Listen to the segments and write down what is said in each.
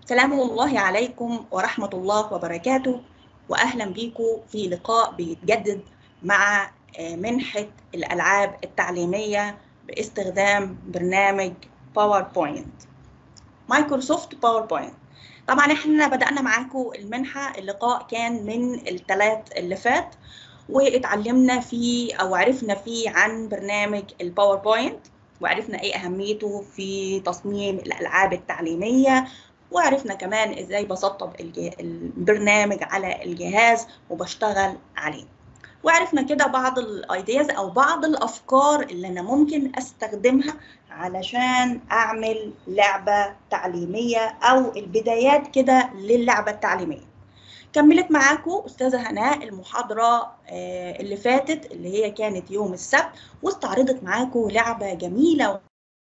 سلام الله عليكم ورحمة الله وبركاته وأهلا بيكم في لقاء بيتجدد مع منحة الألعاب التعليمية باستخدام برنامج باوربوينت مايكروسوفت باوربوينت طبعا احنا بدأنا معاكم المنحة اللقاء كان من الثلاث اللي فات واتعلمنا فيه او عرفنا فيه عن برنامج الباوربوينت وعرفنا ايه اهميته في تصميم الالعاب التعليميه وعرفنا كمان ازاي بسطب البرنامج على الجهاز وبشتغل عليه وعرفنا كده بعض الايدياز او بعض الافكار اللي انا ممكن استخدمها علشان اعمل لعبه تعليميه او البدايات كده للعبه التعليميه كملت معاكم استاذه هناء المحاضره اللي فاتت اللي هي كانت يوم السبت واستعرضت معاكم لعبه جميله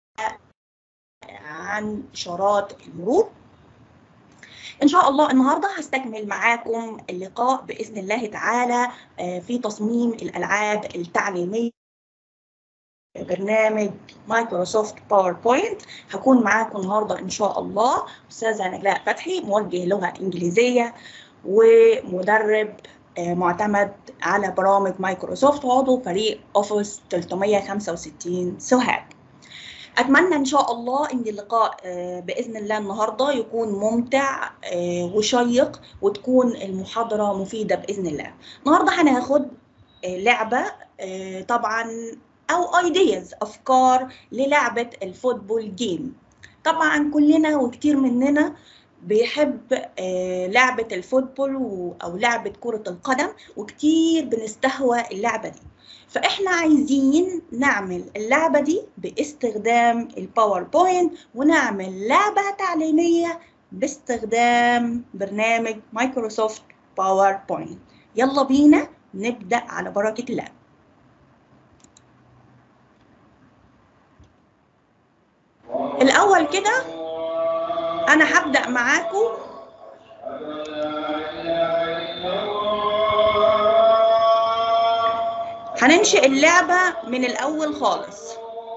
عن اشارات المرور ان شاء الله النهارده هستكمل معاكم اللقاء باذن الله تعالى في تصميم الالعاب التعليميه برنامج مايكروسوفت باوربوينت هكون معاكم النهارده ان شاء الله استاذه نجلاء فتحي موجه لغه انجليزيه ومدرب معتمد على برامج مايكروسوفت وعضو فريق اوفيس 365 سوهاج اتمنى ان شاء الله ان اللقاء باذن الله النهارده يكون ممتع وشيق وتكون المحاضره مفيده باذن الله النهارده هناخد لعبه طبعا او ايدياز افكار للعبه الفوتبول جيم طبعا كلنا وكتير مننا بيحب لعبة الفوتبول أو لعبة كرة القدم وكتير بنستهوى اللعبة دي فإحنا عايزين نعمل اللعبة دي باستخدام الباوربوينت ونعمل لعبة تعليمية باستخدام برنامج مايكروسوفت باوربوينت يلا بينا نبدأ على بركة الله الأول كده أنا هبدأ معاكم هننشئ اللعبة من الأول خالص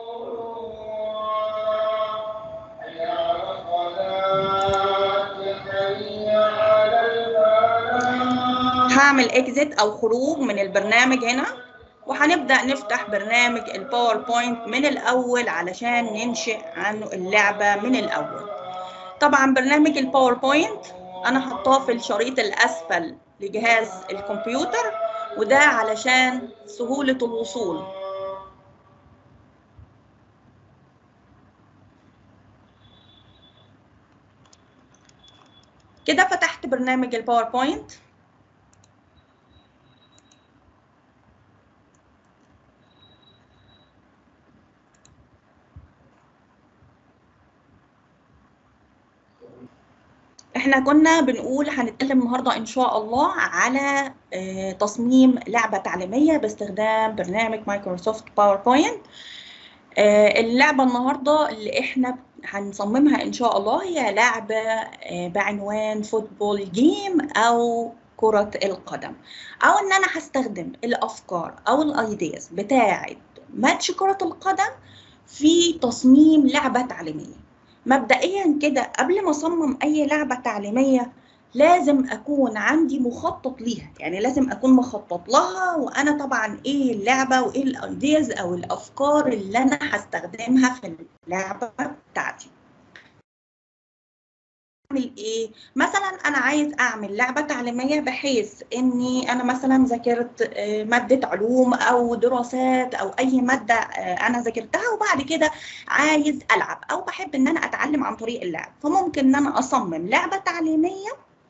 هعمل اكزيت أو خروج من البرنامج هنا وهنبدأ نفتح برنامج الباوربوينت من الأول علشان ننشئ عنه اللعبة من الأول طبعا برنامج الباوربوينت انا حطاه في الشريط الاسفل لجهاز الكمبيوتر وده علشان سهولة الوصول كده فتحت برنامج الباوربوينت احنا كنا بنقول هنتكلم النهارده ان شاء الله على تصميم لعبه تعليميه باستخدام برنامج مايكروسوفت باوربوينت اللعبه النهارده اللي احنا هنصممها ان شاء الله هي لعبه بعنوان فوتبول جيم او كرة القدم او ان انا هستخدم الافكار او الايدياز بتاعه ماتش كرة القدم في تصميم لعبة تعليمية مبدئيا كده قبل ما اصمم اي لعبه تعليميه لازم اكون عندي مخطط ليها يعني لازم اكون مخطط لها وانا طبعا ايه اللعبه وايه الايدياز او الافكار اللي انا هستخدمها في اللعبه بتاعتي اعمل ايه مثلا انا عايز اعمل لعبه تعليميه بحيث اني انا مثلا ذاكرت ماده علوم او دراسات او اي ماده انا ذاكرتها وبعد كده عايز العب او بحب ان انا اتعلم عن طريق اللعب فممكن ان انا اصمم لعبه تعليميه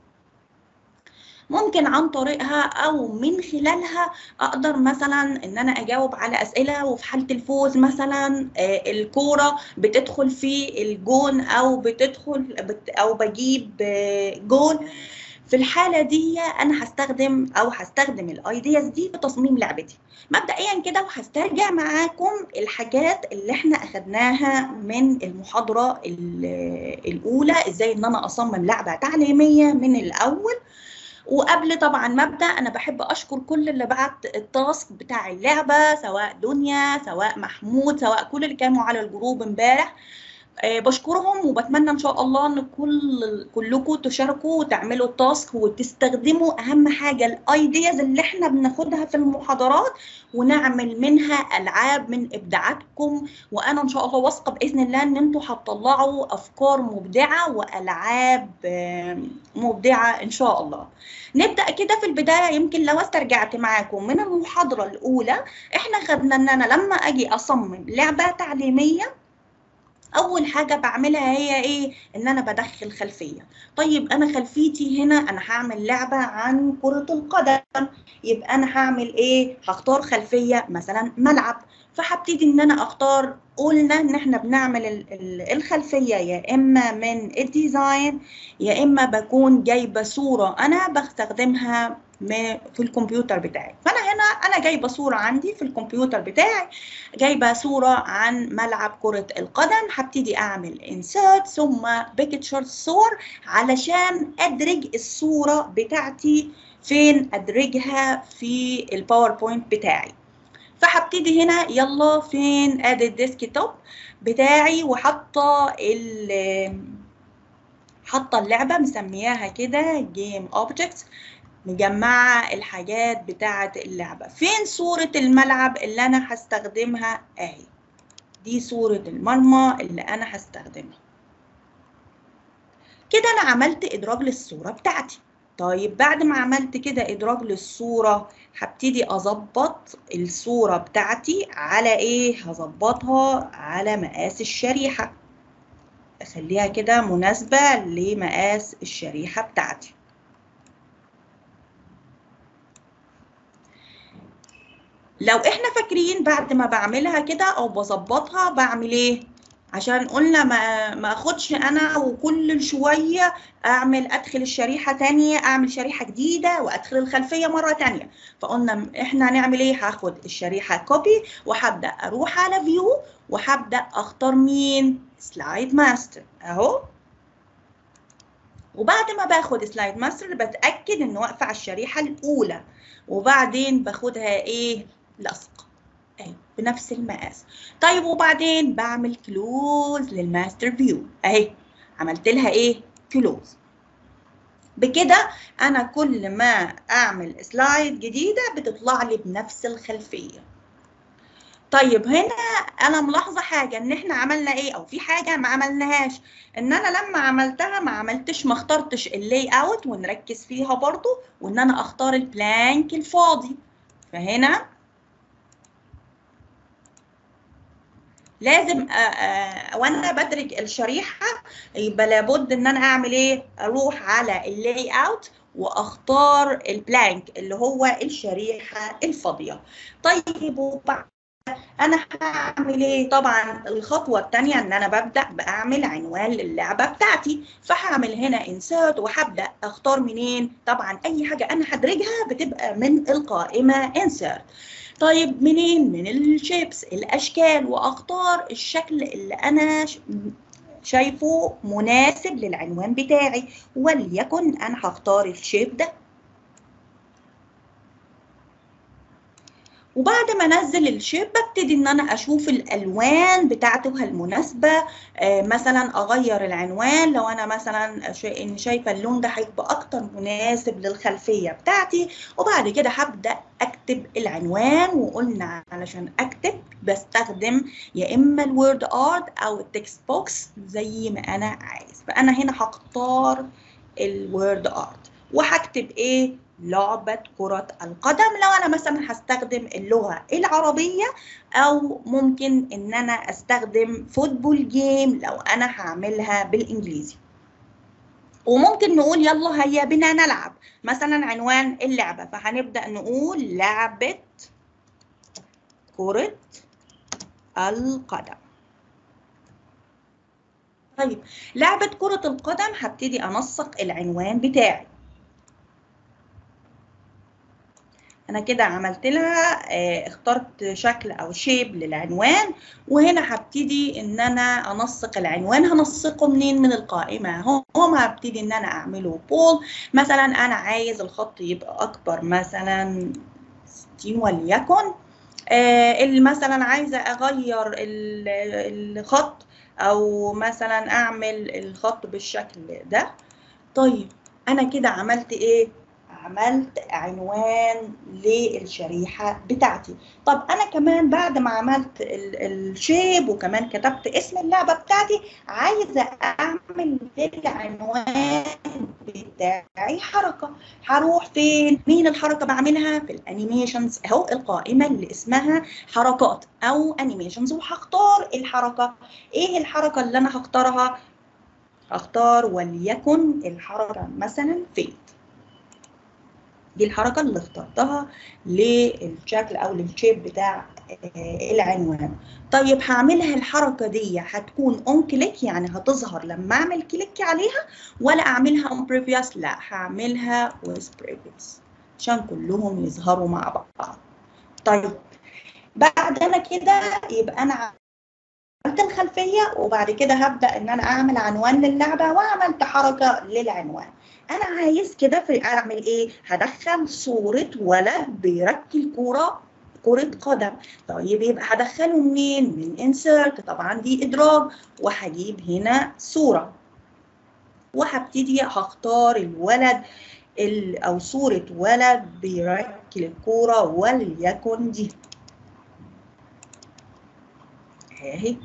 ممكن عن طريقها او من خلالها اقدر مثلا ان انا اجاوب على اسئله وفي حاله الفوز مثلا الكوره بتدخل في الجون او بتدخل او بجيب جون في الحاله دي انا هستخدم او هستخدم الايدياز دي في تصميم لعبتي مبدئيا كده وهسترجع معاكم الحاجات اللي احنا اخدناها من المحاضره الاولى ازاي ان انا اصمم لعبه تعليميه من الاول وقبل طبعا ما ابدا انا بحب اشكر كل اللي بعت التاسك بتاع اللعبه سواء دنيا سواء محمود سواء كل اللي كانوا على الجروب امبارح آه، بشكرهم وبتمنى ان شاء الله ان كل كلكم تشاركوا وتعملوا التاسك وتستخدموا اهم حاجه الايدياز اللي احنا بناخدها في المحاضرات ونعمل منها العاب من ابداعاتكم وانا ان شاء الله واثقه باذن الله ان انتم هتطلعوا افكار مبدعه والعاب آه، مبدعه ان شاء الله نبدا كده في البدايه يمكن لو استرجعت معاكم من المحاضره الاولى احنا خدنا ان انا لما اجي اصمم لعبه تعليميه اول حاجه بعملها هي ايه ان انا بدخل خلفيه طيب انا خلفيتي هنا انا هعمل لعبه عن كره القدم يبقى انا هعمل ايه هختار خلفيه مثلا ملعب فهبتدي ان انا اختار قلنا ان احنا بنعمل الخلفيه يا اما من الديزاين يا اما بكون جايبه صوره انا بستخدمها في الكمبيوتر بتاعي فانا هنا انا جايبه صوره عندي في الكمبيوتر بتاعي جايبه صوره عن ملعب كره القدم هبتدي اعمل انسيرت ثم بيكتشر صور علشان ادرج الصوره بتاعتي فين ادرجها في الباوربوينت بتاعي فهبتدي هنا يلا فين ادي الديسك توب بتاعي وحاطه ال حاطه اللعبه مسمياها كده جيم اوبجكتس مجمعة الحاجات بتاعة اللعبة فين صورة الملعب اللي أنا هستخدمها أهي دي صورة المرمى اللي أنا هستخدمها كده أنا عملت إدراج للصورة بتاعتي طيب بعد ما عملت كده إدراج للصورة هبتدي أظبط الصورة بتاعتي على إيه؟ هظبطها على مقاس الشريحة أخليها كده مناسبة لمقاس الشريحة بتاعتي لو احنا فاكرين بعد ما بعملها كده او بظبطها بعمل ايه عشان قلنا ما ما اخدش انا وكل شويه اعمل ادخل الشريحه تانية اعمل شريحه جديده وادخل الخلفيه مره تانية فقلنا احنا هنعمل ايه هاخد الشريحه كوبي وهبدا اروح على فيو وهبدا اختار مين سلايد ماستر اهو وبعد ما باخد سلايد ماستر بتاكد انه واقفه على الشريحه الاولى وبعدين باخدها ايه لصق اهي بنفس المقاس طيب وبعدين بعمل كلوز للماستر فيو اهي عملت لها ايه كلوز بكده انا كل ما اعمل سلايد جديده بتطلع لي بنفس الخلفيه طيب هنا انا ملاحظه حاجه ان احنا عملنا ايه او في حاجه ما عملناهاش ان انا لما عملتها ما عملتش ما اخترتش اللاي اوت ونركز فيها برضو وان انا اختار البلانك الفاضي فهنا لازم وانا بدرج الشريحه يبقى لابد ان انا اعمل ايه اروح على اللاي اوت واختار البلانك اللي هو الشريحه الفاضيه طيب وبعد انا هعمل ايه طبعا الخطوه الثانيه ان انا ببدا بعمل عنوان للعبه بتاعتي فهعمل هنا انسيرت وهبدا اختار منين طبعا اي حاجه انا هدرجها بتبقى من القائمه انسيرت طيب منين من الشيبس الاشكال واختار الشكل اللي انا شايفه مناسب للعنوان بتاعي وليكن انا هختار الشيب ده وبعد ما انزل الشيب ببتدي ان انا اشوف الالوان بتاعته المناسبه آه مثلا اغير العنوان لو انا مثلا شا... شايفه اللون ده هيبقى اكتر مناسب للخلفيه بتاعتي وبعد كده هبدا اكتب العنوان وقلنا علشان اكتب بستخدم يا اما الوورد ارت او التكست بوكس زي ما انا عايز فانا هنا هختار الوورد ارت وهكتب ايه لعبة كرة القدم لو أنا مثلا هستخدم اللغة العربية أو ممكن إن أنا أستخدم فوتبول جيم لو أنا هعملها بالإنجليزي وممكن نقول يلا هيا بنا نلعب مثلا عنوان اللعبة فهنبدأ نقول لعبة كرة القدم طيب لعبة كرة القدم هبتدي أنسق العنوان بتاعي انا كده عملت لها اه اخترت شكل او شيب للعنوان وهنا هبتدي ان انا انسق العنوان هنسقه منين من القائمه هو هبتدي ان انا اعمله بول مثلا انا عايز الخط يبقى اكبر مثلا 60 وليكن آه مثلا عايزه اغير الخط او مثلا اعمل الخط بالشكل ده طيب انا كده عملت ايه عملت عنوان للشريحة بتاعتي طب أنا كمان بعد ما عملت الشيب وكمان كتبت اسم اللعبة بتاعتي عايزة أعمل للعنوان بتاعي حركة هروح فين مين الحركة بعملها في الانيميشنز اهو القائمة اللي اسمها حركات أو انيميشنز وهختار الحركة ايه الحركة اللي أنا هختارها هختار وليكن الحركة مثلا فين دي الحركة اللي اخترتها للشكل أو للشيب بتاع العنوان طيب هعملها الحركة دي هتكون اون كليك يعني هتظهر لما اعمل كليك عليها ولا اعملها اون بريفيوس لا هعملها with previous عشان كلهم يظهروا مع بعض طيب بعد انا كده يبقى انا عملت الخلفية وبعد كده هبدأ ان انا اعمل عنوان للعبة وعملت حركة للعنوان انا عايز كده في اعمل ايه هدخل صورة ولد بيركل كورة كرة قدم طيب يبقى هدخله منين من insert طبعا دي ادراج وهجيب هنا صورة وهبتدي هختار الولد او صورة ولد بيركل الكورة وليكن دي اهي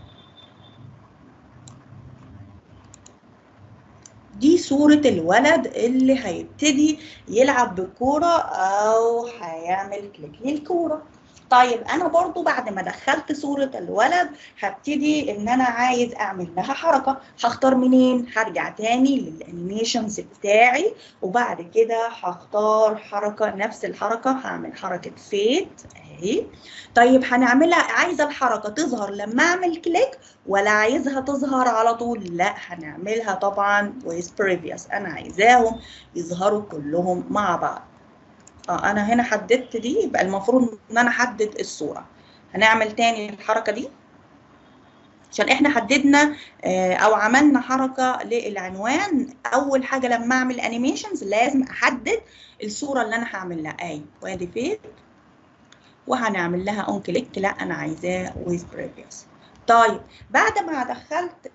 دي صورة الولد اللي هيبتدي يلعب بالكورة أو هيعمل كليك للكورة طيب أنا برضو بعد ما دخلت صورة الولد هبتدي إن أنا عايز أعمل لها حركة هختار منين؟ هرجع تاني للأنيميشنز بتاعي وبعد كده هختار حركة نفس الحركة هعمل حركة فيت أهي طيب هنعملها عايزة الحركة تظهر لما أعمل كليك ولا عايزها تظهر على طول لا هنعملها طبعا with previous انا عايزاهم يظهروا كلهم مع بعض اه انا هنا حددت دي يبقى المفروض ان انا احدد الصوره هنعمل تاني الحركه دي عشان احنا حددنا اه او عملنا حركه للعنوان اول حاجه لما اعمل انيميشنز لازم احدد الصوره اللي انا هعمل لها اي وادي فيت وهنعمل لها اون كليك لا انا عايزاه with previous طيب بعد ما دخلت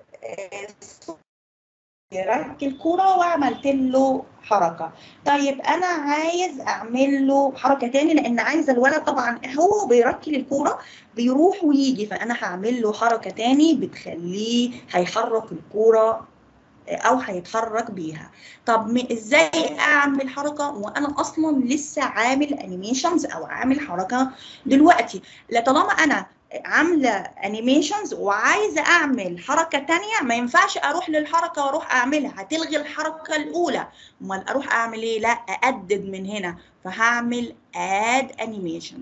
ركل الكرة وعملت له حركة طيب أنا عايز أعمل له حركة تاني لأن عايزة الولد طبعا هو بيركل الكرة بيروح ويجي فأنا هعمل له حركة تاني بتخليه هيحرك الكرة او هيتحرك بيها طب ازاي اعمل حركه وانا اصلا لسه عامل انيميشنز او عامل حركه دلوقتي لا طالما انا عامله انيميشنز وعايزه اعمل حركه تانية ما ينفعش اروح للحركه واروح اعملها هتلغي الحركه الاولى امال اروح اعمل ايه لا اادد من هنا فهعمل اد انيميشن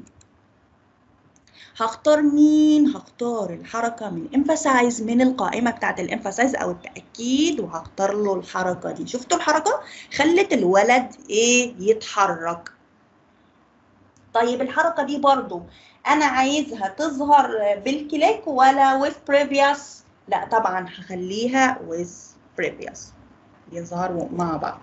هختار مين هختار الحركة من emphasize من القائمة بتاعت الامفاسايز او التأكيد وهختار له الحركة دي شفتوا الحركة خلت الولد ايه يتحرك طيب الحركة دي برضو انا عايزها تظهر بالكليك ولا with previous لا طبعا هخليها with previous يظهروا مع بعض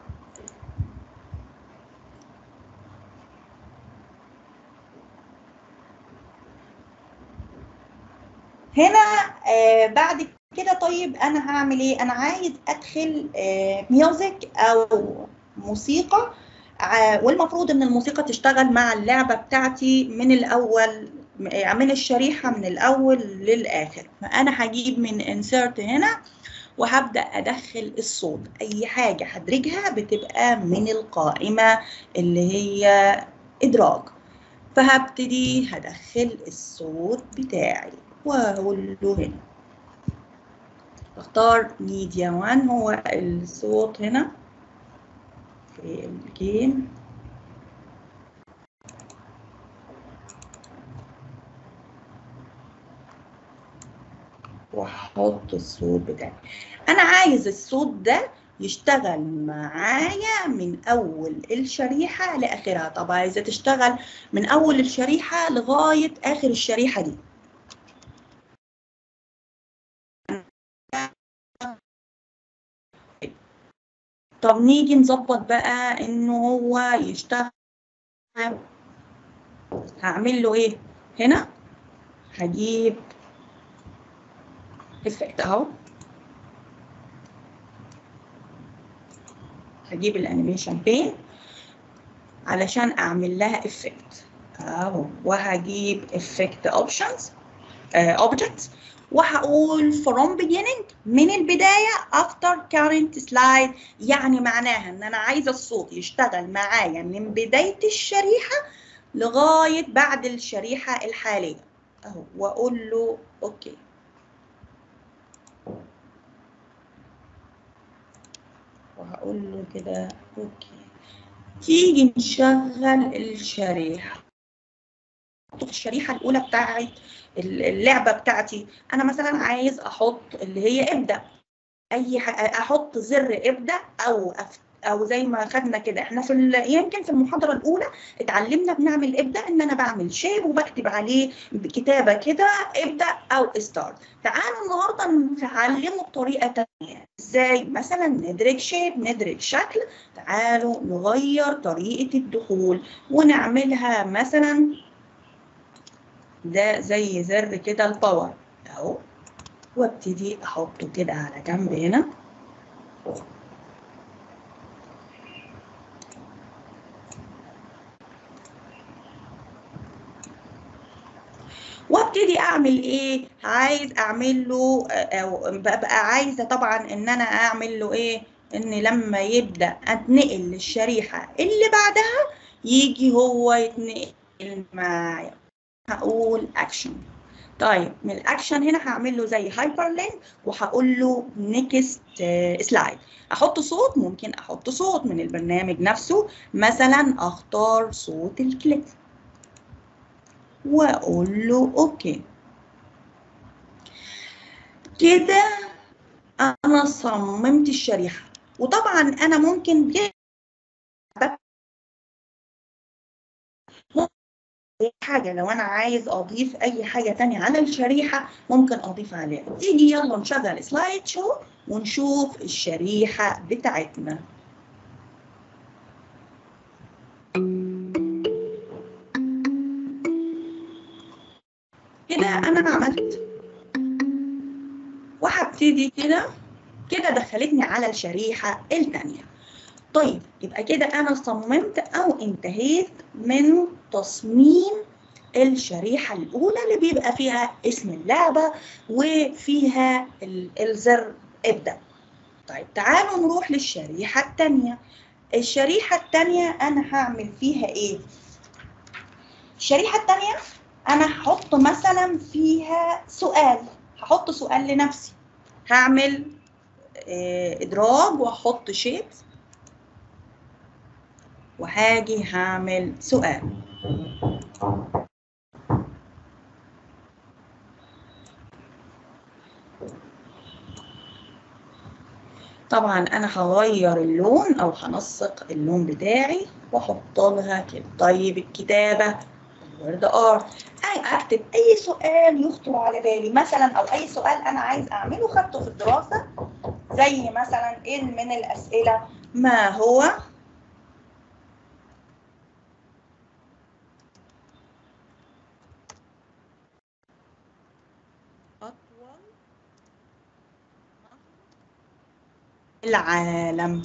هنا آه بعد كده طيب انا هعمل ايه انا عايز ادخل آه ميوزك او موسيقى آه والمفروض ان الموسيقى تشتغل مع اللعبه بتاعتي من الاول من الشريحه من الاول للاخر فانا هجيب من insert هنا وهبدا ادخل الصوت اي حاجه هدرجها بتبقى من القائمه اللي هي ادراج فهبتدي هدخل الصوت بتاعي واقول له هنا اختار ميديا 1 هو الصوت هنا في الجيم واحط الصوت بتاعي انا عايز الصوت ده يشتغل معايا من اول الشريحه لاخرها طب عايزه تشتغل من اول الشريحه لغايه اخر الشريحه دي طب نيجي نظبط بقى انه هو يشتغل هعمل له ايه هنا هجيب افكت اهو هجيب الانيميشن بين علشان اعمل لها افكت اهو وهجيب افكت اوبشنز اوبجكتس وهقول from beginning من البداية after current slide يعني معناها ان انا عايزة الصوت يشتغل معايا من بداية الشريحة لغاية بعد الشريحة الحالية اهو واقول له اوكي وهقول له كده اوكي تيجي نشغل الشريحة في الشريحة الأولى بتاعت اللعبة بتاعتي أنا مثلا عايز أحط اللي هي ابدأ أي أحط زر ابدأ أو أف او زي ما خدنا كده احنا في يمكن في المحاضره الاولى اتعلمنا بنعمل ابدا ان انا بعمل شيب وبكتب عليه بكتابه كده ابدا او ستارت تعالوا النهارده نتعلمه بطريقه ثانيه ازاي مثلا ندرج شيب ندرج شكل تعالوا نغير طريقه الدخول ونعملها مثلا ده زي زر كده الباور اهو وابتدي احطه كده على جنب هنا وابتدي اعمل ايه عايز اعمل له او ببقى عايزه طبعا ان انا اعمل له ايه ان لما يبدا اتنقل للشريحه اللي بعدها يجي هو يتنقل معايا هقول اكشن طيب من الاكشن هنا هعمل له زي هايبر لينك وهقول له نيكست سلايد احط صوت ممكن احط صوت من البرنامج نفسه مثلا اختار صوت الكليك واقول له اوكي كده انا صممت الشريحه وطبعا انا ممكن حاجة لو أنا عايز أضيف أي حاجة تانية على الشريحة ممكن أضيف عليها تيجي يلا نشغل سلايد شو ونشوف الشريحة بتاعتنا كده أنا عملت وهبتدي كده كده دخلتني على الشريحة التانية طيب يبقى كده أنا صممت أو انتهيت من تصميم الشريحة الأولى اللي بيبقى فيها اسم اللعبة وفيها الزر ابدأ طيب تعالوا نروح للشريحة التانية الشريحة التانية أنا هعمل فيها إيه؟ الشريحة التانية أنا هحط مثلا فيها سؤال هحط سؤال لنفسي هعمل إدراج وأحط شيبس وهاجي هعمل سؤال طبعا انا هغير اللون او هنسق اللون بتاعي واحط لها كده طيب الكتابه الورد ار اكتب اي سؤال يخطر على بالي مثلا او اي سؤال انا عايز اعمله خدته في الدراسه زي مثلا ايه من الاسئله ما هو أطول العالم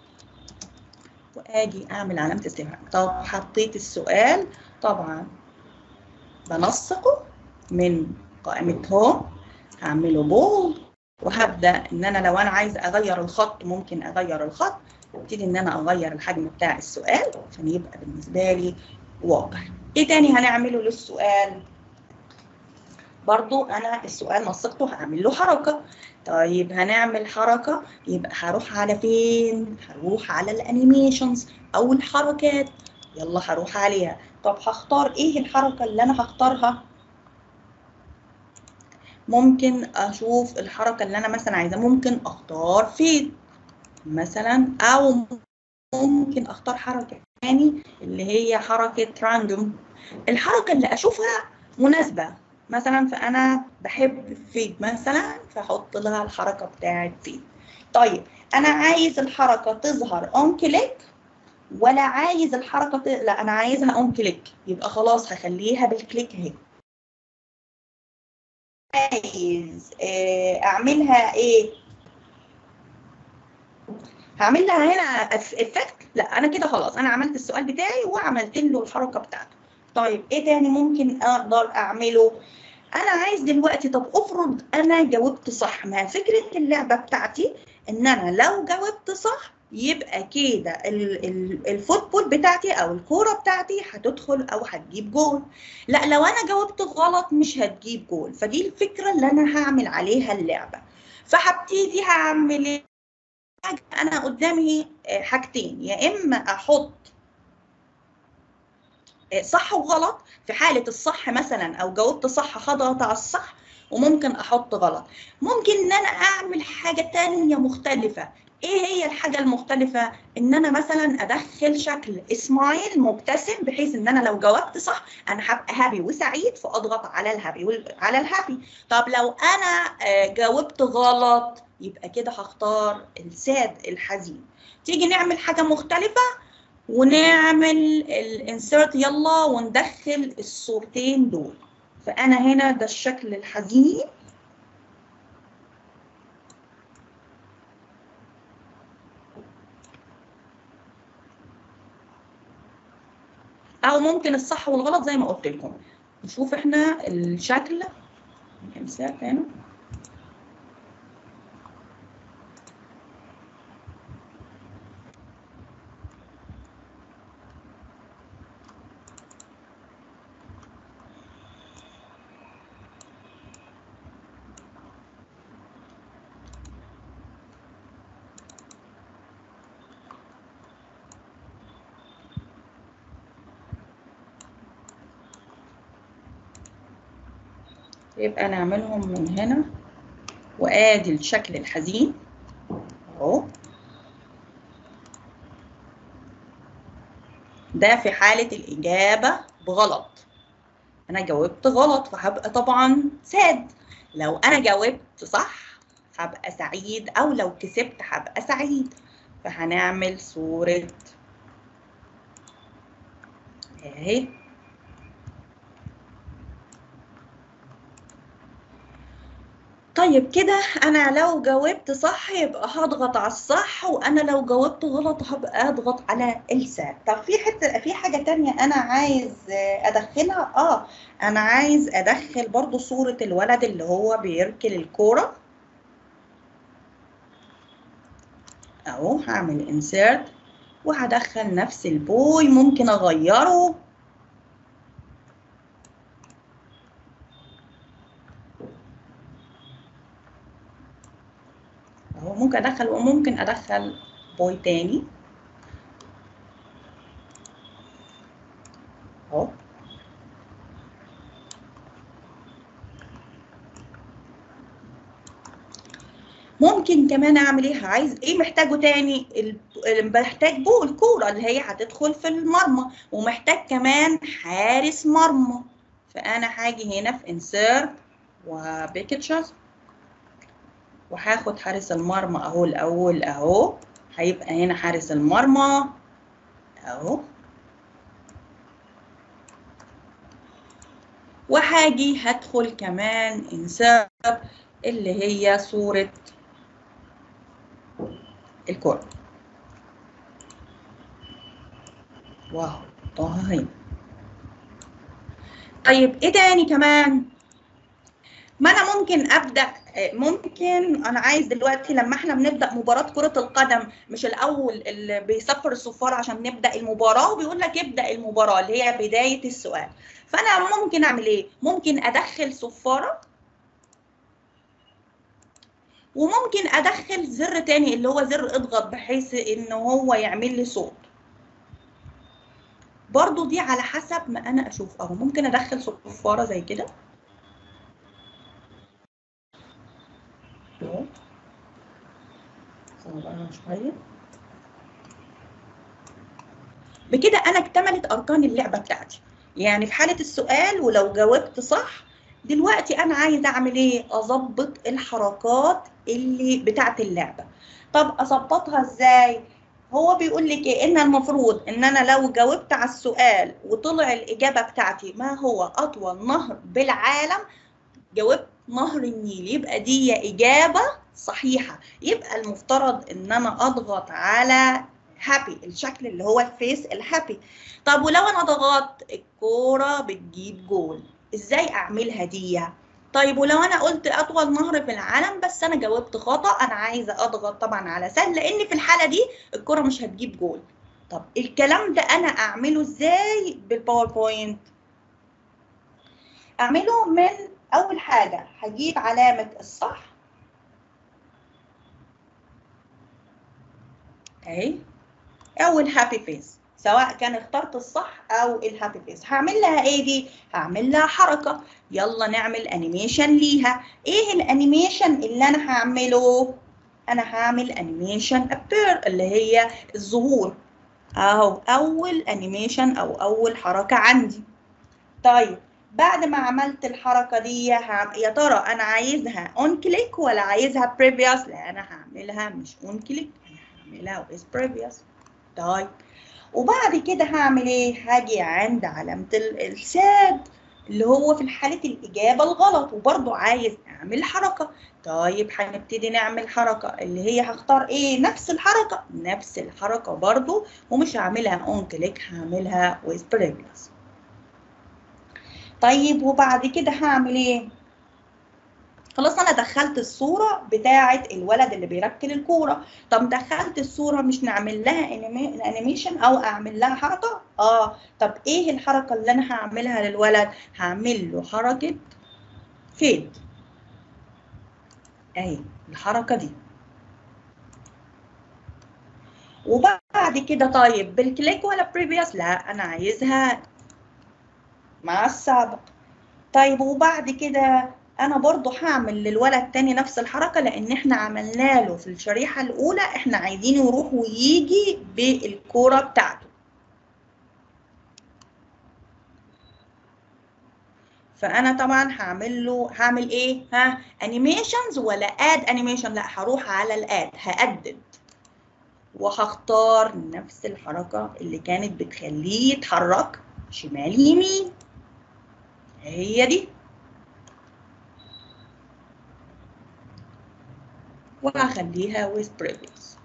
وآجي أعمل علامة استفهام طب حطيت السؤال طبعا بنسقه من قائمة هوم هعمله بولد وهبدأ إن أنا لو أنا عايزة أغير الخط ممكن أغير الخط ابتدي إن أنا أغير الحجم بتاع السؤال عشان يبقى بالنسبة لي واضح. إيه تاني هنعمله للسؤال؟ برضو انا السؤال نسقته هعمل له حركه طيب هنعمل حركه يبقى هروح على فين هروح على الانيميشنز او الحركات يلا هروح عليها طب هختار ايه الحركه اللي انا هختارها ممكن اشوف الحركه اللي انا مثلا عايزه ممكن اختار فيد مثلا او ممكن اختار حركه تاني اللي هي حركه راندوم الحركه اللي اشوفها مناسبه مثلا فانا بحب فيد مثلا فاحط لها الحركه بتاعت فيد طيب انا عايز الحركه تظهر اون كليك ولا عايز الحركه ت... لا انا عايزها اون كليك يبقى خلاص هخليها بالكليك اهي عايز آه، اعملها ايه هعمل لها هنا افكت لا انا كده خلاص انا عملت السؤال بتاعي وعملت له الحركه بتاعته طيب ايه تاني ممكن اقدر اعمله انا عايز دلوقتي طب افرض انا جاوبت صح ما فكره اللعبه بتاعتي ان انا لو جاوبت صح يبقى كده ال- ال- الفوتبول بتاعتي او الكوره بتاعتي هتدخل او هتجيب جول لا لو انا جاوبت غلط مش هتجيب جول فدي الفكره اللي انا هعمل عليها اللعبه فهبتدي هعمل ايه حاجة انا قدامي آه، حاجتين يا اما احط آه، صح وغلط في حالة الصح مثلا او جاوبت صح هضغط على الصح وممكن احط غلط ممكن ان انا اعمل حاجة تانية مختلفة ايه هي الحاجة المختلفة ان انا مثلا ادخل شكل اسماعيل مبتسم بحيث ان انا لو جاوبت صح انا هبقى هابي وسعيد فاضغط على الهابي وال- على الهابي طب لو انا آه، جاوبت غلط يبقى كده هختار الساد الحزين تيجي نعمل حاجة مختلفة ونعمل الانسيرت يلا وندخل الصورتين دول فانا هنا ده الشكل الحزين او ممكن الصح والغلط زي ما قلت لكم نشوف احنا الشكل الانسيرت هنا يبقى نعملهم من هنا وادي الشكل الحزين اهو ده في حالة الإجابة بغلط أنا جاوبت غلط فهبقى طبعا ساد لو أنا جاوبت صح هبقى سعيد أو لو كسبت هبقى سعيد فهنعمل صورة اهي طيب كده انا لو جاوبت صح يبقى هضغط على الصح وانا لو جاوبت غلط هبقى اضغط على الساد طب في حته في حاجه تانية انا عايز آه، ادخلها اه انا عايز ادخل برضو صوره الولد اللي هو بيركل الكوره اهو هعمل انسيرت وهدخل نفس البوي ممكن اغيره اهو ممكن ادخل وممكن ادخل بوي تاني اهو ممكن كمان اعمل ايه عايز ايه محتاجه تاني ال- ال- محتاج بو الكوره اللي هي هتدخل في المرمى ومحتاج كمان حارس مرمى فانا هاجي هنا في انسيرت وبيكتشرز وهاخد حارس المرمى اهو الاول اهو هيبقى هنا حارس المرمى اهو وهاجي هدخل كمان انسيرت اللي هي صورة الكرة واو طه هنا طيب ايه تاني كمان ما انا ممكن ابدا ممكن انا عايز دلوقتي لما احنا بنبدا مباراه كره القدم مش الاول اللي بيصفر الصفار عشان نبدا المباراه وبيقول لك ابدا المباراه اللي هي بدايه السؤال فانا ممكن اعمل ايه ممكن ادخل صفاره وممكن ادخل زر تاني اللي هو زر اضغط بحيث ان هو يعمل لي صوت برضو دي على حسب ما انا اشوف اهو ممكن ادخل صفاره زي كده اهو صغرها شويه بكده انا اكتملت اركان اللعبه بتاعتي يعني في حاله السؤال ولو جاوبت صح دلوقتي انا عايزه اعمل ايه اظبط الحركات اللي بتاعت اللعبه طب اظبطها ازاي هو بيقول لك ايه ان المفروض ان انا لو جاوبت على السؤال وطلع الاجابه بتاعتي ما هو اطول نهر بالعالم جاوبت نهر النيل يبقى دي إجابة صحيحة يبقى المفترض إن أنا أضغط على هابي الشكل اللي هو الفيس الهابي طب ولو أنا ضغطت الكورة بتجيب جول إزاي أعملها دي؟ طيب ولو أنا قلت أطول نهر في العالم بس أنا جاوبت خطأ أنا عايزة أضغط طبعا على سهل لأن في الحالة دي الكورة مش هتجيب جول طب الكلام ده أنا أعمله إزاي بالباوربوينت؟ أعمله من أول حاجة هجيب علامة الصح أهي أو الهابي فيس سواء كان اخترت الصح أو الهابي فيس هعمل لها إيه دي؟ هعمل لها حركة يلا نعمل أنيميشن ليها إيه الأنيميشن اللي أنا هعمله؟ أنا هعمل أنيميشن أبير اللي هي الظهور أهو أول أنيميشن أو أول حركة عندي طيب بعد ما عملت الحركة دي يا ترى أنا عايزها اون كليك ولا عايزها بريفيوس؟ لا أنا هعملها مش اون كليك أنا هعملها ويز بريفيوس طيب وبعد كده هعمل إيه؟ هاجي عند علامة الساد اللي هو في حالة الإجابة الغلط وبرضه عايز أعمل حركة طيب هنبتدي نعمل حركة اللي هي هختار إيه؟ نفس الحركة نفس الحركة برضه ومش هعملها اون كليك هعملها ويز بريفيوس طيب وبعد كده هعمل ايه؟ خلاص انا دخلت الصوره بتاعه الولد اللي بيركل الكوره طب دخلت الصوره مش نعمل لها انيميشن او اعمل لها حركه اه طب ايه الحركه اللي انا هعملها للولد هعمل له حركه فيد اهي الحركه دي وبعد كده طيب بالكليك ولا بريفيوس لا انا عايزها مع السابق طيب وبعد كده انا برضو هعمل للولد تاني نفس الحركه لان احنا عملنا له في الشريحه الاولى احنا عايزينه يروح ويجي بالكوره بتاعته فانا طبعا هعمل له هعمل ايه ها انيميشنز ولا اد انيميشن لا هروح على الاد هادد وهختار نفس الحركه اللي كانت بتخليه يتحرك شمال يمين هي دي وهخليها with previous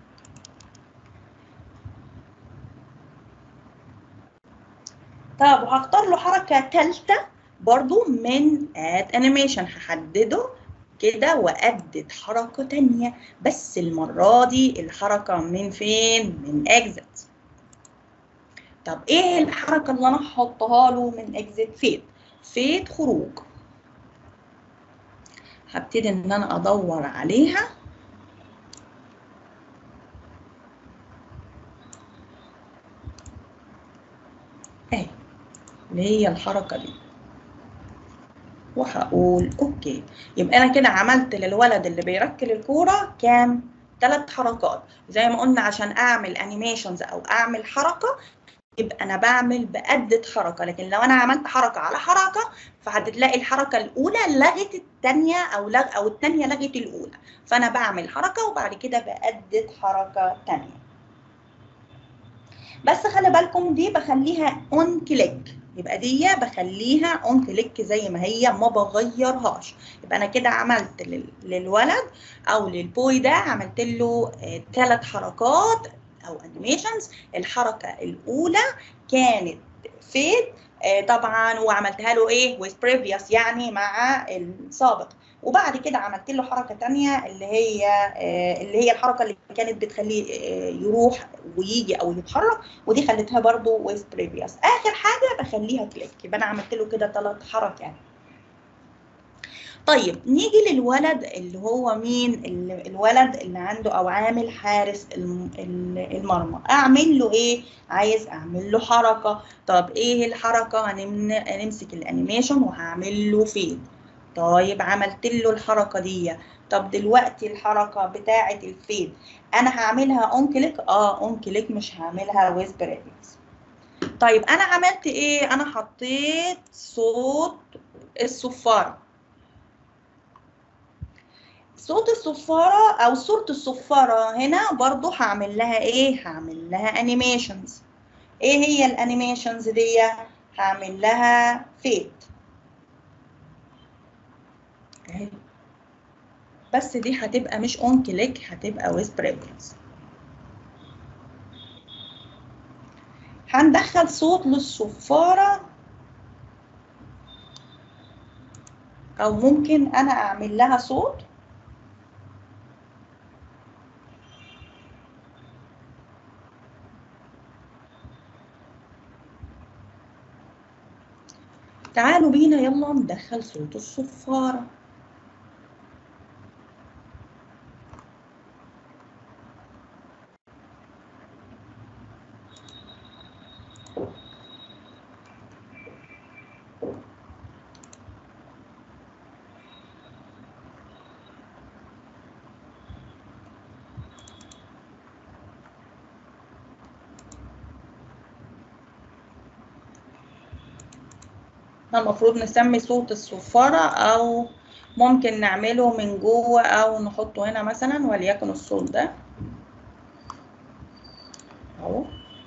طب وهختار له حركة تالتة برضو من add animation هحدده كده وأدد حركة تانية بس المرة دي الحركة من فين؟ من exit طب ايه الحركة اللي انا هحطها له من exit فين؟ فيت خروج هبتدي ان انا ادور عليها اهي اللي هي الحركه دي وهقول اوكي يبقى انا كده عملت للولد اللي بيركل الكوره كام ثلاث حركات زي ما قلنا عشان اعمل انيميشنز او اعمل حركه يبقى انا بعمل بأدة حركه لكن لو انا عملت حركه على حركه فهتلاقي الحركه الاولى لغت الثانيه او لغ او الثانيه لغت الاولى فانا بعمل حركه وبعد كده بأدة حركه ثانيه بس خلي بالكم دي بخليها اون كليك يبقى دي بخليها اون كليك زي ما هي ما بغيرهاش يبقى انا كده عملت للولد او للبوي ده عملت له ثلاث حركات او انيميشنز الحركه الاولى كانت فيد طبعا وعملتها له ايه with previous يعني مع السابق وبعد كده عملت له حركه ثانيه اللي هي اللي هي الحركه اللي كانت بتخليه يروح ويجي او يتحرك ودي خليتها برضو with previous اخر حاجه بخليها كليك يبقى انا عملت له كده ثلاث حركات طيب نيجي للولد اللي هو مين الولد اللي عنده او عامل حارس المرمى اعمل له ايه عايز اعمل له حركه طب ايه الحركه هنمسك الانيميشن وهعمل له فيد طيب عملت له الحركه دي طب دلوقتي الحركه بتاعه الفيد انا هعملها اون كليك اه اون كليك مش هعملها ويز بريفيوس طيب انا عملت ايه انا حطيت صوت الصفاره صوت الصفارة أو صورة الصفارة هنا برضو هعمل لها إيه؟ هعمل لها أنيميشنز. إيه هي الأنيميشنز دي؟ هعمل لها فيت. اهي بس دي هتبقى مش اون كليك هتبقى ويز بريفرنس هندخل صوت للصفارة او ممكن انا اعمل لها صوت تعالوا بينا يلا ندخل صوت الصفارة احنا المفروض نسمي صوت الصفارة او ممكن نعمله من جوه او نحطه هنا مثلا وليكن الصوت ده اهو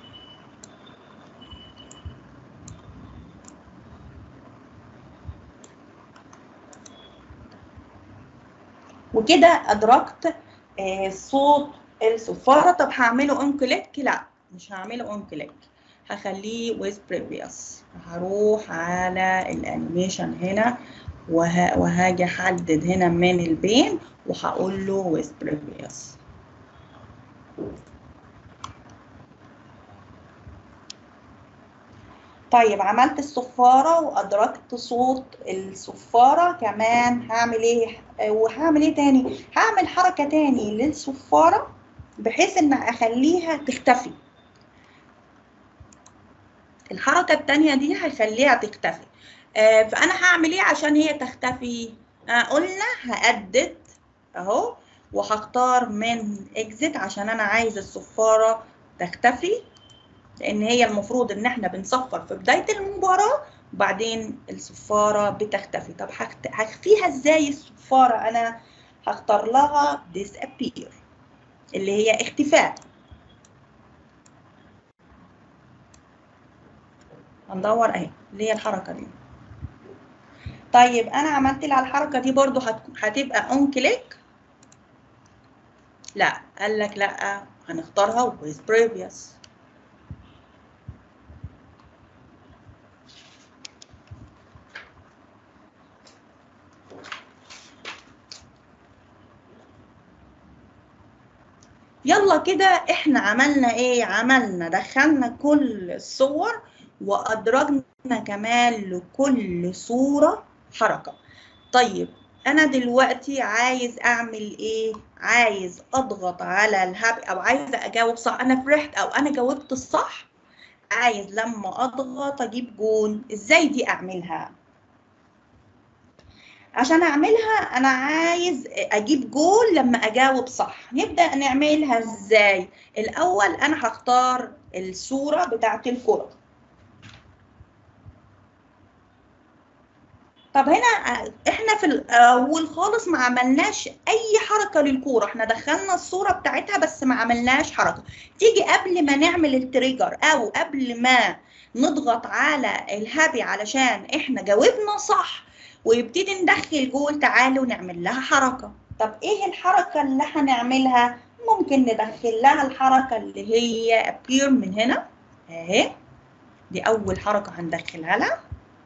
وكده ادركت آه، صوت الصفارة طب هعمله اون كليك لا مش هعمله اون كليك هخليه with previous هروح على الانيميشن هنا وه... وهاجي احدد هنا من البين وهقول له with previous طيب عملت الصفارة وأدركت صوت الصفارة كمان هعمل إيه؟ وهعمل إيه تاني؟ هعمل حركة تاني للصفارة بحيث إن أخليها تختفي الحركة التانية دي هيخليها تختفي آه فأنا هعمل إيه عشان هي تختفي؟ آه قلنا هأدد أهو وهختار من إكزit عشان أنا عايزة الصفارة تختفي لأن هي المفروض إن إحنا بنصفر في بداية المباراة وبعدين الصفارة بتختفي طب هخت- هخفيها إزاي الصفارة أنا هختار لها disappear اللي هي اختفاء هندور اهي اللي هي الحركه دي طيب انا عملت لها الحركه دي برضو هت- هتبقى اون كليك لا قال لك لا هنختارها with previous يلا كده احنا عملنا ايه عملنا دخلنا كل الصور وادرجنا كمان لكل صورة حركة طيب انا دلوقتي عايز اعمل ايه عايز اضغط على الهاب او عايزه اجاوب صح انا فرحت او انا جاوبت الصح عايز لما اضغط اجيب جون ازاي دي اعملها عشان اعملها انا عايز اجيب جول لما اجاوب صح نبدا نعملها ازاي الاول انا هختار الصوره بتاعه الكره طب هنا احنا في الاول خالص ما عملناش اي حركه للكوره احنا دخلنا الصوره بتاعتها بس ما عملناش حركه تيجي قبل ما نعمل التريجر او قبل ما نضغط على الهابي علشان احنا جاوبنا صح ويبتدي ندخل جول تعالوا نعمل لها حركه طب ايه الحركه اللي هنعملها ممكن ندخل لها الحركه اللي هي appear من هنا اهي دي اول حركه هندخلها لها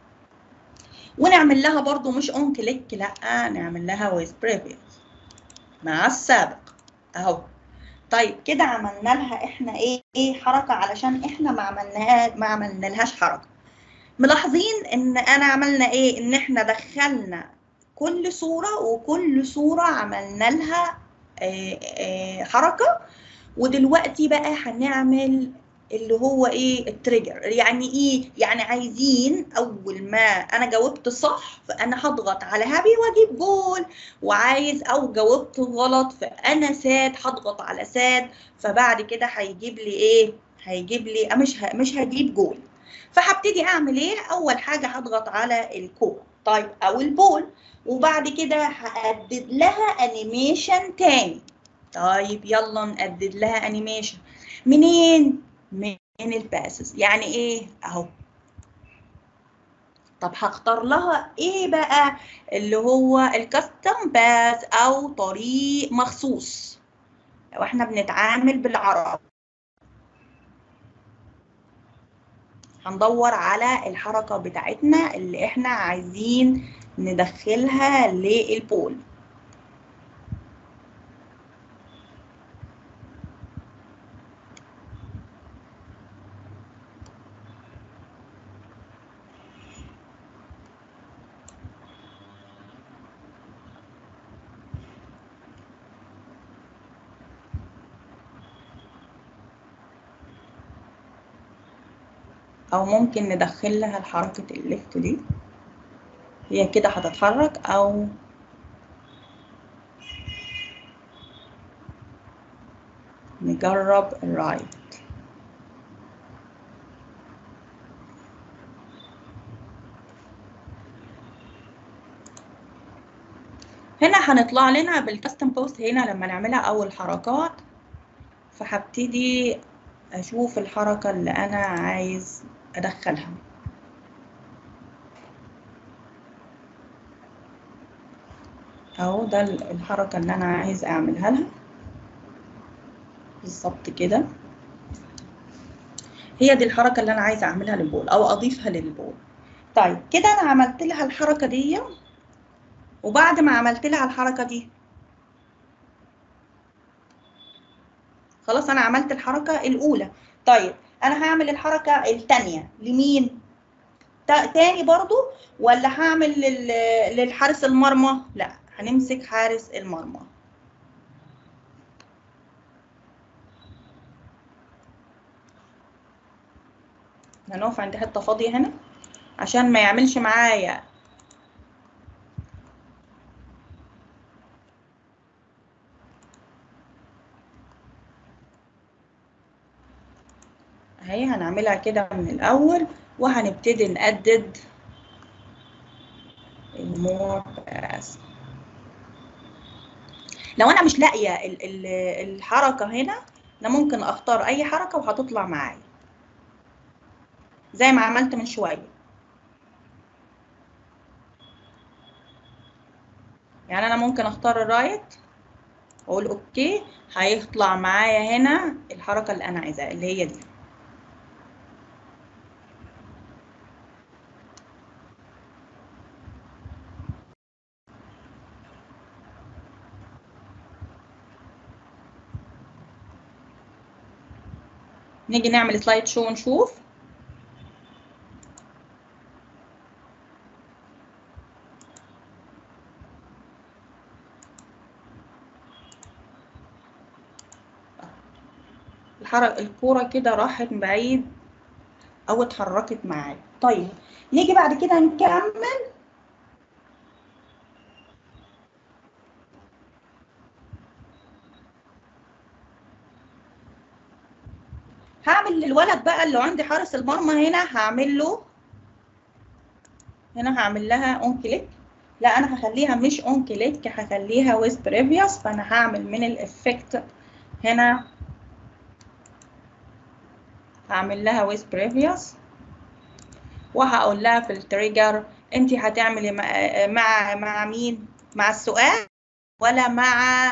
ونعمل لها برضو مش اون كليك لا نعمل لها with previous مع السابق اهو طيب كده عملنا لها احنا ايه ايه حركه علشان احنا ما عملناها ما عملنا لهاش حركه ملاحظين ان انا عملنا ايه ان احنا دخلنا كل صوره وكل صوره عملنا لها آه آه حركه ودلوقتي بقى هنعمل اللي هو ايه التريجر يعني ايه يعني عايزين اول ما انا جاوبت صح فانا هضغط على هابي واجيب جول وعايز او جاوبت غلط فانا ساد هضغط على ساد فبعد كده هيجيب لي ايه هيجيب لي مش ه... مش هجيب جول فهبتدي اعمل ايه اول حاجه هضغط على الكوره طيب او البول وبعد كده هأدد لها انيميشن تاني طيب يلا نأدد لها انيميشن منين من الباسز يعني ايه اهو طب هختار لها ايه بقى اللي هو الكاستم باث او طريق مخصوص لو احنا بنتعامل بالعرب هندور على الحركة بتاعتنا اللي احنا عايزين ندخلها للبول او ممكن ندخل لها حركة الليفت دي هي كده هتتحرك او نجرب الرايت هنا هنطلع لنا بالكاستم بوست هنا لما نعملها اول حركات فهبتدي اشوف الحركة اللي انا عايز ادخلها اهو ده الحركة اللي انا عايز اعملها لها بالظبط كده هي دي الحركة اللي انا عايزة اعملها للبول او اضيفها للبول طيب كده انا عملت لها الحركة دي وبعد ما عملت لها الحركة دي خلاص انا عملت الحركة الاولى طيب انا هعمل الحركة التانية لمين تاني برضو ولا هعمل للحارس المرمى لا هنمسك حارس المرمى هنقف عند حته فاضيه هنا عشان ما يعملش معايا اهي هنعملها كده من الاول وهنبتدي نقدد المور باس لو انا مش لاقيه الحركه هنا انا ممكن اختار اي حركه وهتطلع معايا زي ما عملت من شويه يعني انا ممكن اختار الرايت واقول اوكي هيطلع معايا هنا الحركه اللي انا عايزاها اللي هي دي نيجي نعمل سلايد شو ونشوف الحركة الكورة كده راحت بعيد أو اتحركت معايا طيب نيجي بعد كده نكمل هعمل للولد بقى اللي عندي حارس المرمى هنا هعمل له هنا هعمل لها اون كليك لا انا هخليها مش اون كليك هخليها ويز بريفيوس فانا هعمل من الافكت هنا هعمل لها ويز بريفيوس وهقول لها في التريجر انت هتعملي مع مع مين مع السؤال ولا مع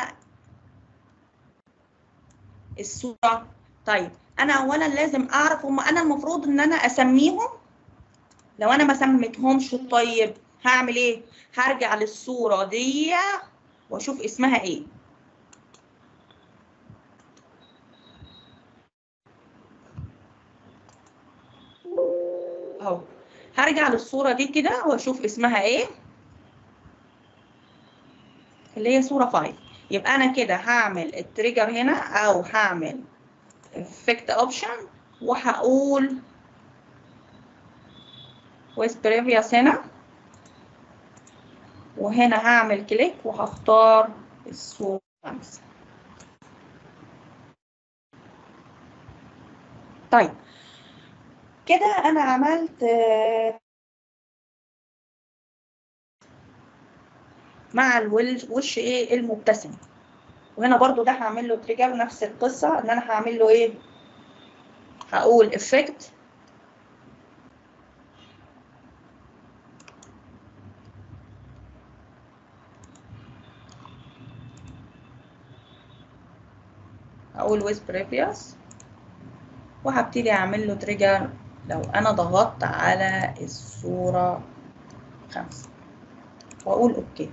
الصوره طيب انا اولا لازم اعرف هم انا المفروض ان انا اسميهم لو انا ما سميتهمش طيب هعمل ايه هرجع للصوره دي واشوف اسمها ايه اهو هرجع للصوره دي كده واشوف اسمها ايه اللي هي صوره 5 يبقى انا كده هعمل التريجر هنا او هعمل effect option وهقول with previous هنا وهنا هعمل كليك وهختار الصورة خمسة طيب كده أنا عملت مع الوش ايه المبتسم وهنا برضو ده هعمل له تريجر نفس القصة ان انا هعمل له ايه هقول effect هقول with previous وهبتدي اعمل له تريجر لو انا ضغطت على الصورة خمسة واقول اوكي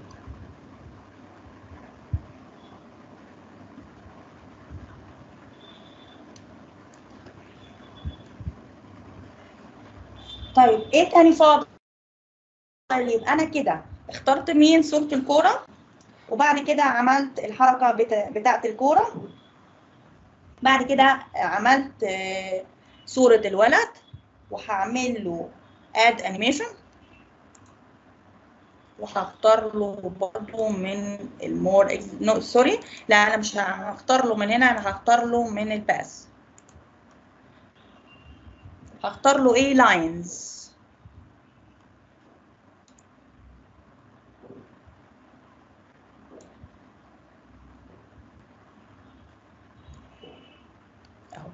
طيب ايه تاني فاضل طيب انا كده اخترت مين صورة الكورة وبعد كده عملت الحركة بتا... بتاعة الكورة بعد كده عملت آه، صورة الولد وهعمل له اد انيميشن وهختار له برضه من المور نو سوري لا انا مش هختار له من هنا انا هختار له من الباس هختار له ايه لاينز اهو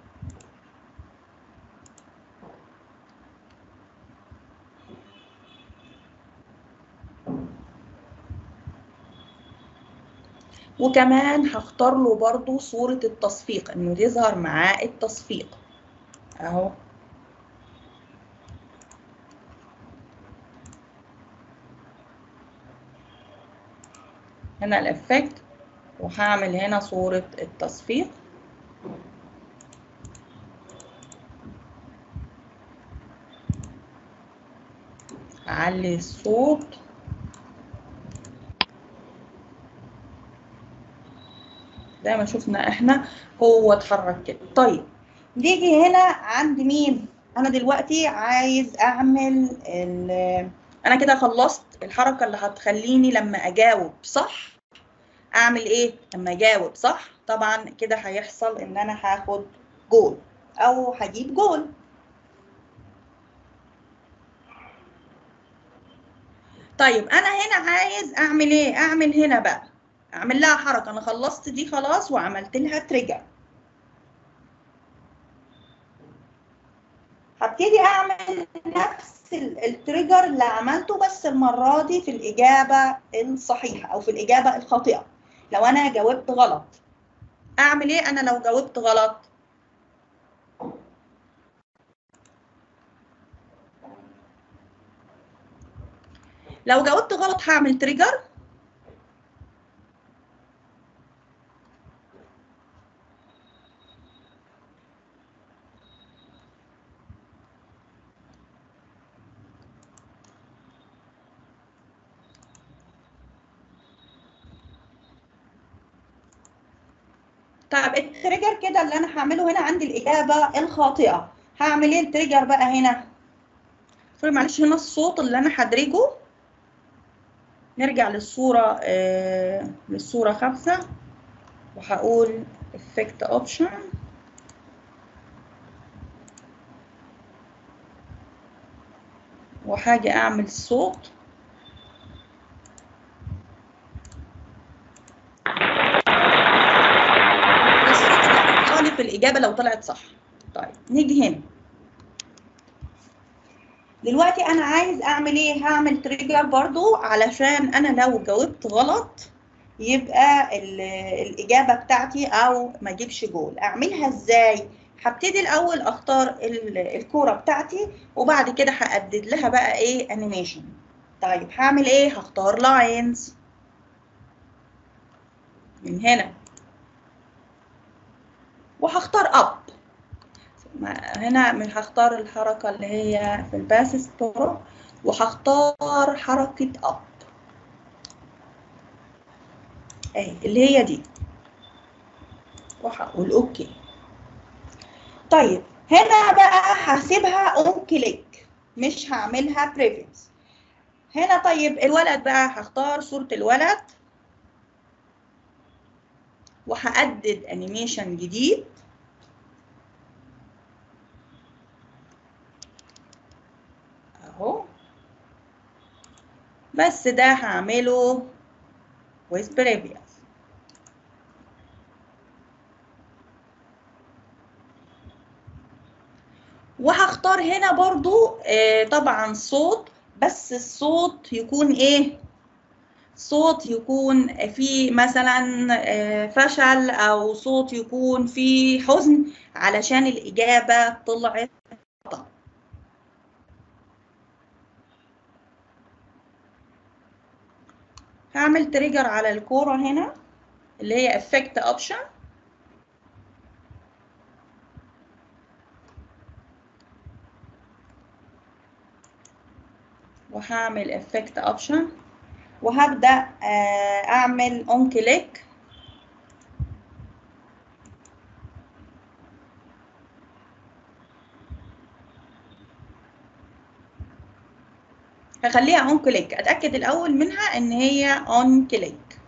وكمان هختار له برضو صورة التصفيق انه يظهر معاه التصفيق اهو هنا الافكت وهعمل هنا صورة التصفيق هعلي الصوت زي ما شفنا احنا هو اتحرك كده طيب نيجي هنا عند مين انا دلوقتي عايز اعمل ال- انا كده خلصت الحركه اللي هتخليني لما اجاوب صح اعمل ايه لما اجاوب صح طبعا كده هيحصل ان انا هاخد جول او هجيب جول طيب انا هنا عايز اعمل ايه اعمل هنا بقى اعمل لها حركه انا خلصت دي خلاص وعملت لها تريجر هبتدي اعمل نفس ال- التريجر اللي عملته بس المره دي في الاجابه الصحيحه او في الاجابه الخاطئه لو انا جاوبت غلط اعمل ايه انا لو جاوبت غلط لو جاوبت غلط هعمل تريجر طيب التريجر كده اللي انا هعمله هنا عندي الاجابه الخاطئه هعمل ايه التريجر بقى هنا سوري معلش هنا الصوت اللي انا هدرجه نرجع للصوره آه للصوره خمسة وهقول effect option وحاجة اعمل صوت الصوت اللي هيطلع في الإجابة لو طلعت صح طيب نيجي هنا دلوقتي أنا عايز أعمل إيه؟ هعمل تريجر برضو علشان أنا لو جاوبت غلط يبقى ال- الإجابة بتاعتي أو ما أجيبش جول أعملها إزاي؟ هبتدي الأول أختار ال- الكورة بتاعتي وبعد كده هأدد لها بقى إيه أنيميشن طيب هعمل إيه؟ هختار لاينز من هنا وهختار اب هنا من هختار الحركة اللي هي في الباس ستور وهختار حركة اب اهي اللي هي دي وهقول اوكي طيب هنا بقى هسيبها اون كليك مش هعملها بريفيوس هنا طيب الولد بقى هختار صورة الولد وهأدد انيميشن جديد اهو بس ده هعمله with previous وهختار هنا برضو آه طبعا صوت بس الصوت يكون ايه صوت يكون فيه مثلا فشل او صوت يكون فيه حزن علشان الاجابه طلعت خطا هعمل تريجر على الكوره هنا اللي هي افكت اوبشن وهعمل افكت اوبشن وهبدا اعمل اون كليك هخليها اون كليك اتاكد الاول منها ان هي اون كليك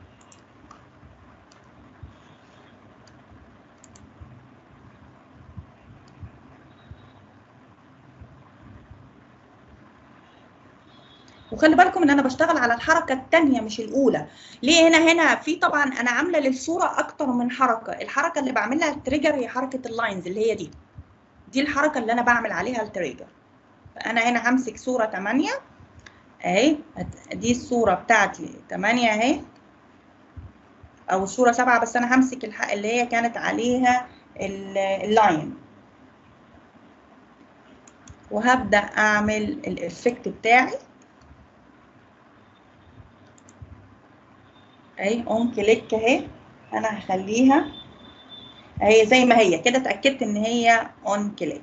وخلي بالكم ان انا بشتغل على الحركه الثانيه مش الاولى ليه هنا هنا في طبعا انا عامله للصوره اكتر من حركه الحركه اللي بعملها التريجر هي حركه اللاينز اللي هي دي دي الحركه اللي انا بعمل عليها التريجر فانا هنا همسك صوره 8 اهي دي الصوره بتاعتي 8 اهي او الصوره 7 بس انا همسك الحق اللي هي كانت عليها اللاين وهبدا اعمل الافكت بتاعي اهي اون كليك اهي انا هخليها اهي زي ما هي كده اتاكدت ان هي اون كليك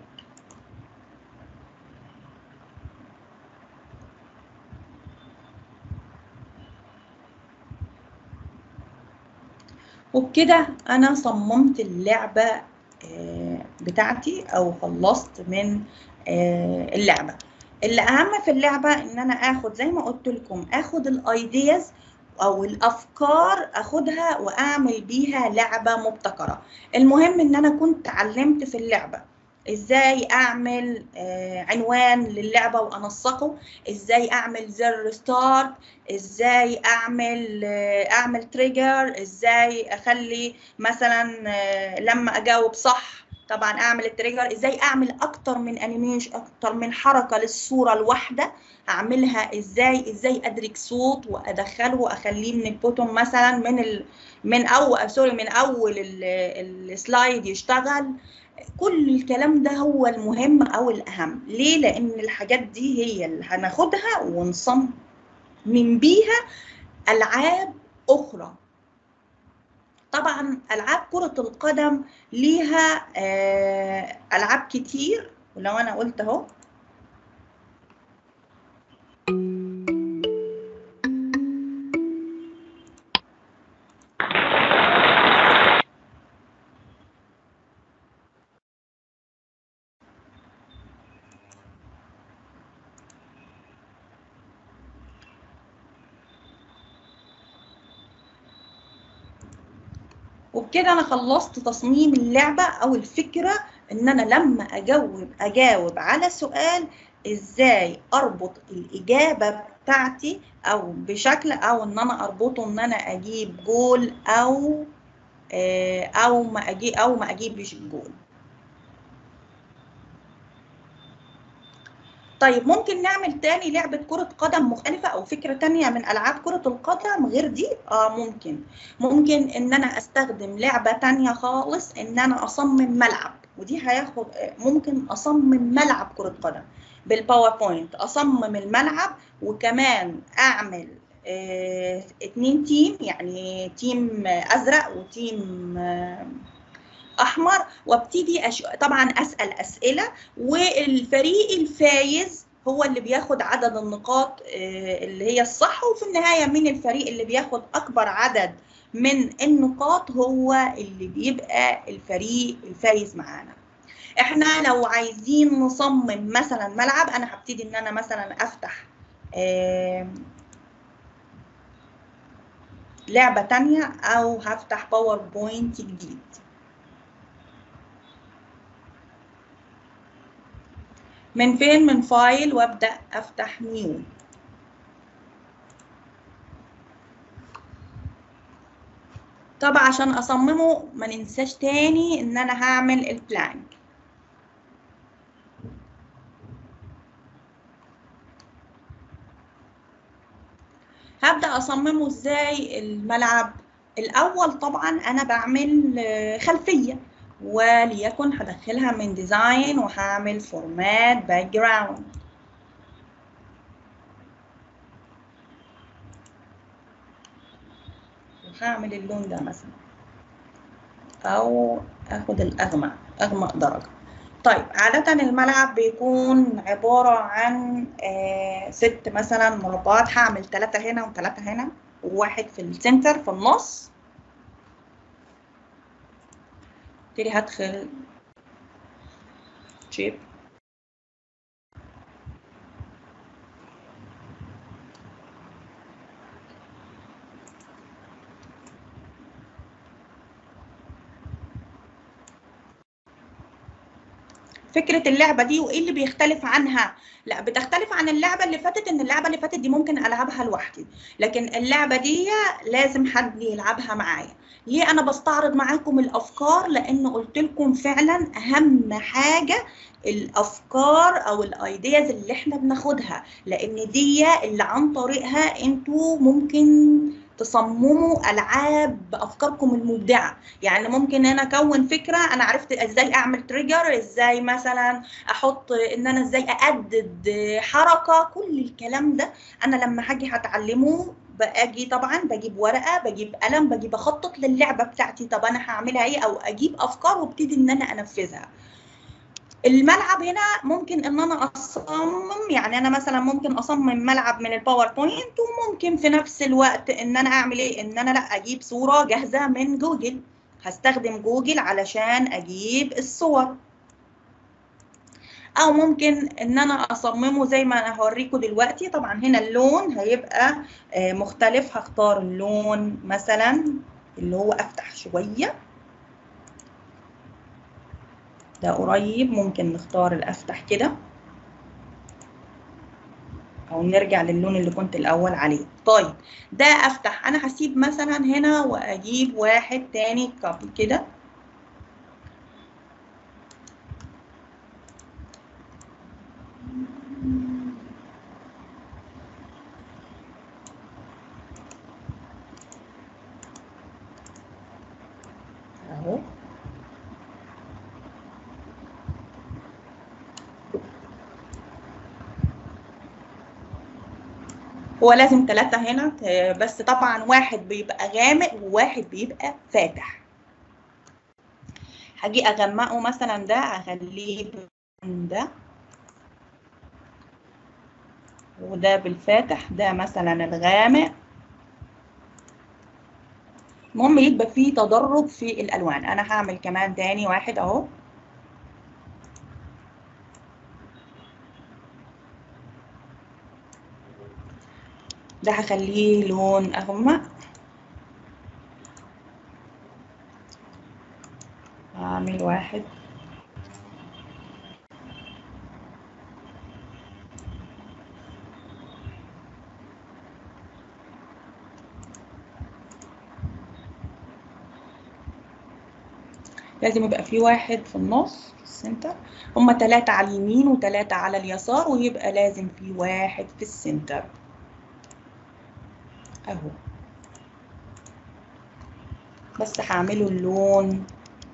وبكده انا صممت اللعبه بتاعتي او خلصت من اللعبه اللي اهم في اللعبه ان انا اخد زي ما قلت لكم اخد الايدياز او الافكار اخدها واعمل بيها لعبه مبتكره المهم ان انا كنت اتعلمت في اللعبه ازاي اعمل آه عنوان للعبه وانسقه ازاي اعمل زر ستارت ازاي اعمل آه اعمل تريجر ازاي اخلي مثلا آه لما اجاوب صح طبعا اعمل التريجر ازاي اعمل اكتر من انيميشن اكتر من حركه للصوره الواحده اعملها ازاي ازاي ادرك صوت وادخله واخليه من البوتوم مثلا من ال من اول سوري من اول السلايد يشتغل كل الكلام ده هو المهم او الاهم ليه لان الحاجات دي هي اللي هناخدها ونصمم بيها العاب اخرى طبعا العاب كره القدم ليها آه العاب كتير ولو انا قلت اهو وبكده انا خلصت تصميم اللعبه او الفكره ان انا لما اجاوب اجاوب على سؤال ازاي اربط الاجابه بتاعتي او بشكل او ان انا اربطه ان انا اجيب جول او او ما اجي او ما اجيبش جول طيب ممكن نعمل تاني لعبة كرة قدم مختلفة أو فكرة تانية من ألعاب كرة القدم غير دي؟ آه ممكن ممكن إن أنا أستخدم لعبة تانية خالص إن أنا أصمم ملعب ودي هياخد ممكن أصمم ملعب كرة قدم بالباوربوينت أصمم الملعب وكمان أعمل اه اتنين تيم يعني تيم أزرق وتيم اه احمر وابتدي أش... طبعا اسال اسئله والفريق الفايز هو اللي بياخد عدد النقاط اللي هي الصح وفي النهايه مين الفريق اللي بياخد اكبر عدد من النقاط هو اللي بيبقى الفريق الفايز معانا احنا لو عايزين نصمم مثلا ملعب انا هبتدي ان انا مثلا افتح لعبه تانية او هفتح باوربوينت جديد من فين من فايل وابدا افتح نيو طبعا عشان اصممه ما ننساش تاني ان انا هعمل البلانك هبدا اصممه ازاي الملعب الاول طبعا انا بعمل خلفيه وليكن هدخلها من ديزاين وهعمل فورمات باك جراوند وهعمل اللون ده مثلا او اخد الاغمق اغمق درجه طيب عادة الملعب بيكون عبارة عن آه ست مثلا مربعات هعمل ثلاثة هنا وثلاثة هنا وواحد في السنتر في النص ابتدي هدخل شيب فكره اللعبه دي وايه اللي بيختلف عنها لا بتختلف عن اللعبه اللي فاتت ان اللعبه اللي فاتت دي ممكن العبها لوحدي لكن اللعبه دي لازم حد يلعبها معايا ليه انا بستعرض معاكم الافكار لان قلت لكم فعلا اهم حاجه الافكار او الايدياز اللي احنا بناخدها لان دي اللي عن طريقها انتوا ممكن تصمموا العاب بافكاركم المبدعه يعني ممكن انا اكون فكره انا عرفت ازاي اعمل تريجر ازاي مثلا احط ان انا ازاي اادد حركه كل الكلام ده انا لما هاجي هتعلمه باجي طبعا بجيب ورقه بجيب قلم بجيب اخطط للعبه بتاعتي طب انا هعملها ايه او اجيب افكار وابتدي ان انا انفذها الملعب هنا ممكن ان انا اصمم يعني انا مثلا ممكن اصمم ملعب من الباوربوينت وممكن في نفس الوقت ان انا اعمل ايه ان انا لا اجيب صوره جاهزه من جوجل هستخدم جوجل علشان اجيب الصور او ممكن ان انا اصممه زي ما انا هوريكم دلوقتي طبعا هنا اللون هيبقى مختلف هختار اللون مثلا اللي هو افتح شويه ده قريب ممكن نختار الافتح كده او نرجع للون اللي كنت الاول عليه طيب ده افتح انا هسيب مثلا هنا واجيب واحد تاني كابل كده اهو هو لازم ثلاثة هنا بس طبعا واحد بيبقى غامق وواحد بيبقى فاتح هاجي اغمقه مثلا ده اخليه ده وده بالفاتح ده مثلا الغامق المهم يبقى فيه تدرج في الالوان انا هعمل كمان تاني واحد اهو ده هخليه لون اغمق هعمل واحد لازم يبقى في واحد في النص في السنتر هما ثلاثة على اليمين وثلاثة على اليسار ويبقى لازم في واحد في السنتر اهو بس هعمله اللون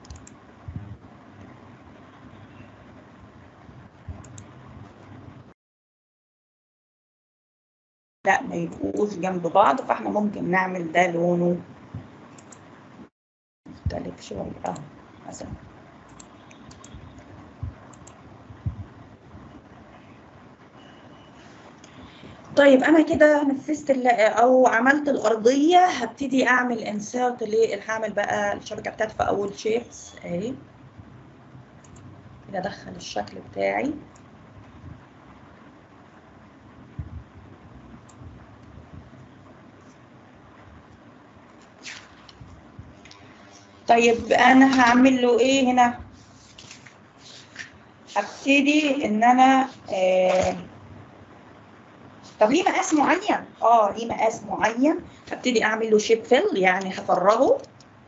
لا ما يبقوش جنب بعض فاحنا ممكن نعمل ده لونه مختلف شوية اهو مثلا طيب انا كده نفذت او عملت الارضيه هبتدي اعمل انسيرت للهعمل بقى الشبكه بتاعتي في اول شيبس اهي كده ادخل الشكل بتاعي طيب انا هعمل له ايه هنا هبتدي ان انا آه طب ليه مقاس معين؟ اه ليه مقاس معين هبتدي اعمل له شيب فيل يعني هفرغه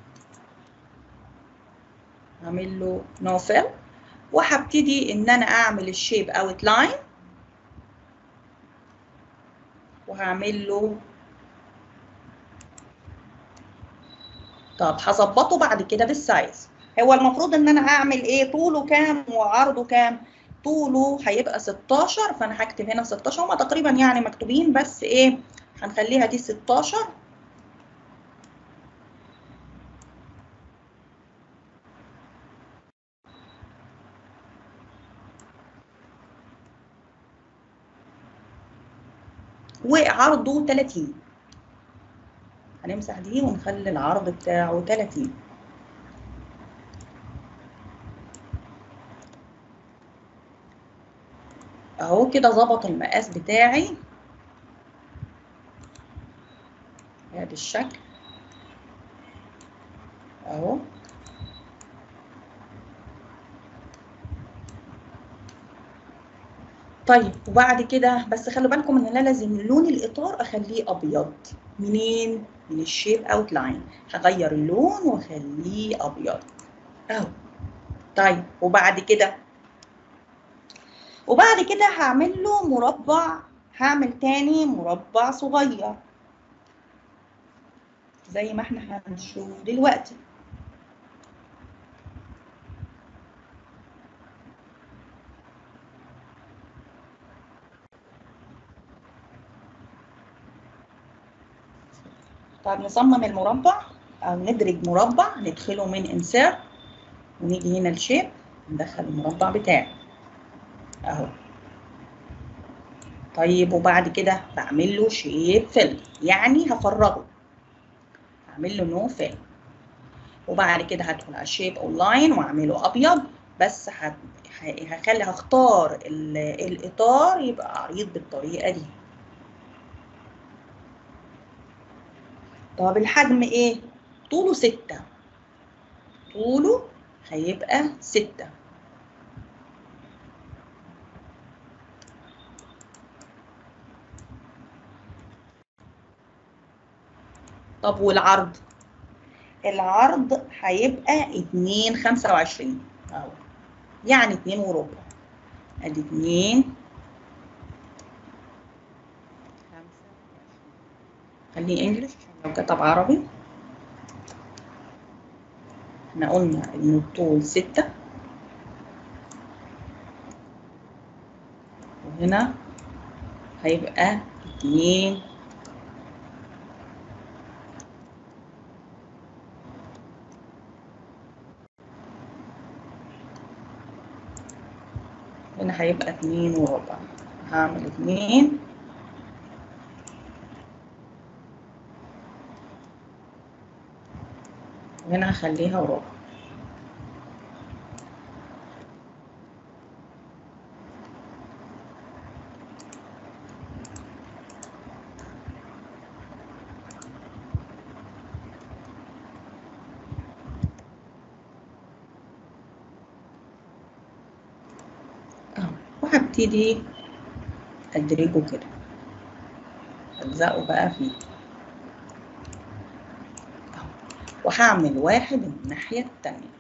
اعمل له نو فيل وهبتدي ان انا اعمل الشيب اوت لاين وهعمل له طب هظبطه بعد كده بالسايز هو المفروض ان انا اعمل ايه طوله كام وعرضه كام طوله هيبقى 16 فانا هكتب هنا 16 هما تقريبا يعني مكتوبين بس ايه هنخليها دي 16 وعرضه 30 هنمسح دي ونخلي العرض بتاعه 30 اهو كده ظبط المقاس بتاعي بهذا الشكل اهو طيب وبعد كده بس خلوا بالكم ان انا لازم لون الاطار اخليه ابيض منين من الشيب اوت لاين هغير اللون واخليه ابيض اهو طيب وبعد كده وبعد كده هعمل له مربع هعمل تاني مربع صغير زي ما احنا هنشوف دلوقتي طيب نصمم المربع او ندرج مربع ندخله من انسيرت ونيجي هنا الشيب ندخل المربع بتاعي اهو طيب وبعد كده بعمل له شيب فيل يعني هفرغه هعمل له نو فيل وبعد كده هدخل على الشيب اونلاين واعمله ابيض بس هخلي هختار الاطار يبقى عريض بالطريقه دي طب الحجم ايه طوله ستة طوله هيبقى ستة طب والعرض العرض هيبقى اتنين خمسة وعشرين اهو يعني اتنين وربع ادي اتنين خليه انجلش لو كتب عربي احنا قلنا ان الطول ستة وهنا هيبقى اتنين هنا هيبقى اتنين وربع هعمل اتنين وهنا هخليها وربع اهو وهبتدي ادرجه كده الزقه بقى فيه وهعمل واحد من الناحية التانية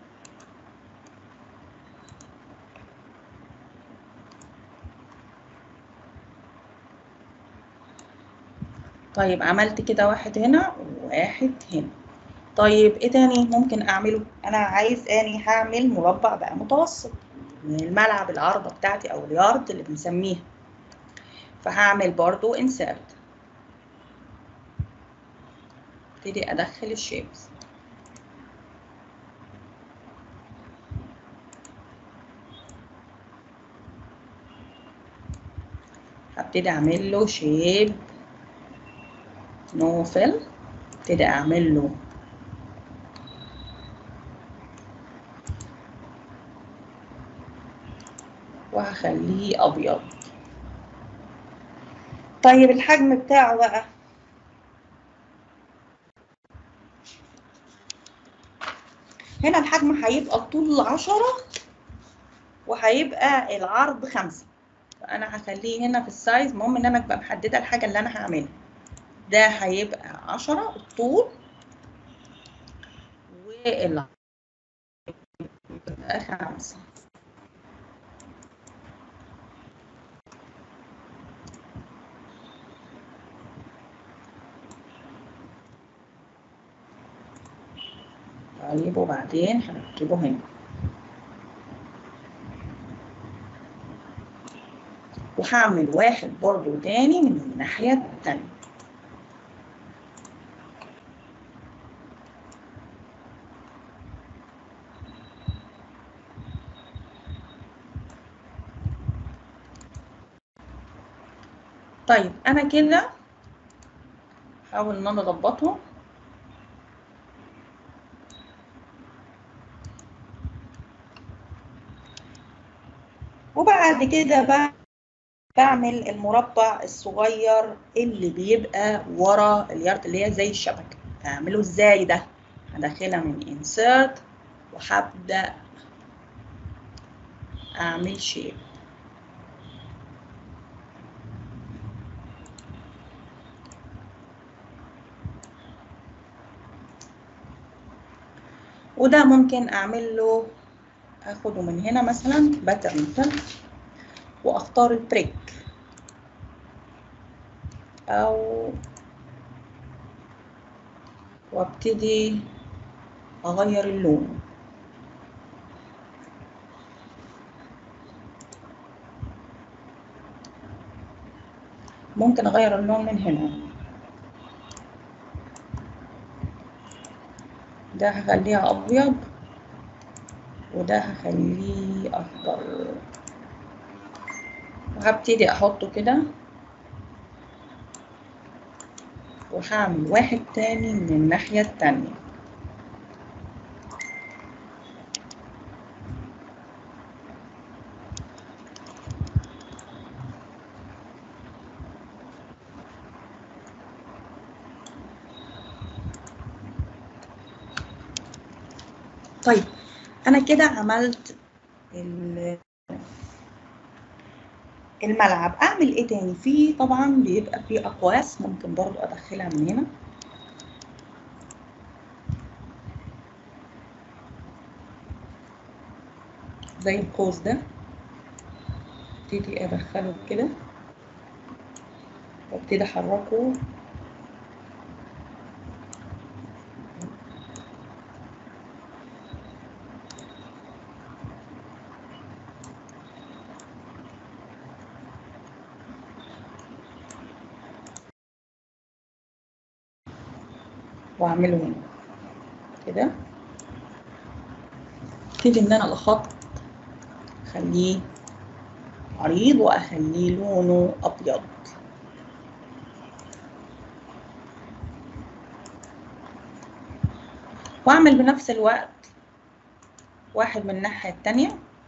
طيب عملت كده واحد هنا وواحد هنا طيب ايه تاني ممكن اعمله انا عايز اني هعمل مربع بقى متوسط من الملعب العارضة بتاعتي او اليارد اللي بنسميها فهعمل برضو insert ابتدي ادخل الشيبس هبتدي اعمل له شيب نو فيل ابتدي اعمل له وهخليه ابيض طيب الحجم بتاعه بقى هنا الحجم هيبقى الطول عشرة وهيبقى العرض خمسة فأنا هخليه هنا في السايز المهم إن أنا أبقى محددة الحاجة اللي أنا هعملها ده هيبقى عشرة الطول والعرض يبقى خمسة طيب وبعدين هنركبه هنا وهعمل واحد برضو تاني من الناحية التانية طيب انا كده احاول ان انا اضبطهم وبعد كده بقى بعمل المربع الصغير اللي بيبقى ورا اليارد اللي هي زي الشبكه اعمله ازاي ده هدخلها من insert وهبدا اعمل شيب وده ممكن اعمل له اخده من هنا مثلا باترن فيل واختار البريك او وابتدي اغير اللون ممكن اغير اللون من هنا ده هخليها ابيض وده هخليه اخضر وهبتدي احطه كده وهعمل واحد تاني من الناحية التانية طيب انا كده عملت الملعب اعمل ايه تاني فيه طبعا بيبقى فيه اقواس ممكن برضو ادخلها من هنا زي القوس ده ابتدي ادخله كده وابتدي احركه واعمله هنا كده ابتدي ان انا الخط اخليه عريض واخليه لونه ابيض واعمل بنفس الوقت واحد من الناحية التانية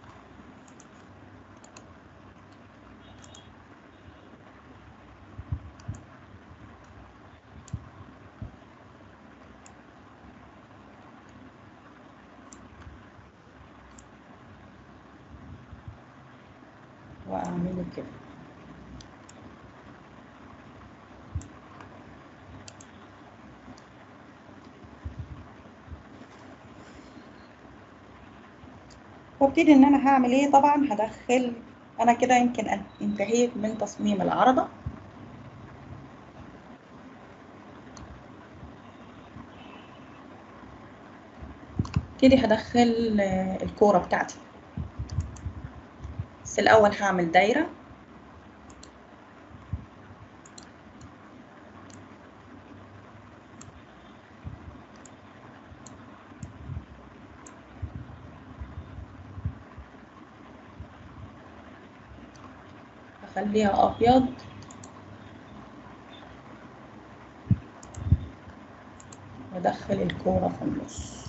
واعمله كده وابتدي ان انا هعمل ايه طبعا هدخل انا كده يمكن انتهيت من تصميم العرضة ابتدي هدخل الكورة بتاعتي بس الأول هعمل دايرة أخليها أبيض وأدخل الكورة في النص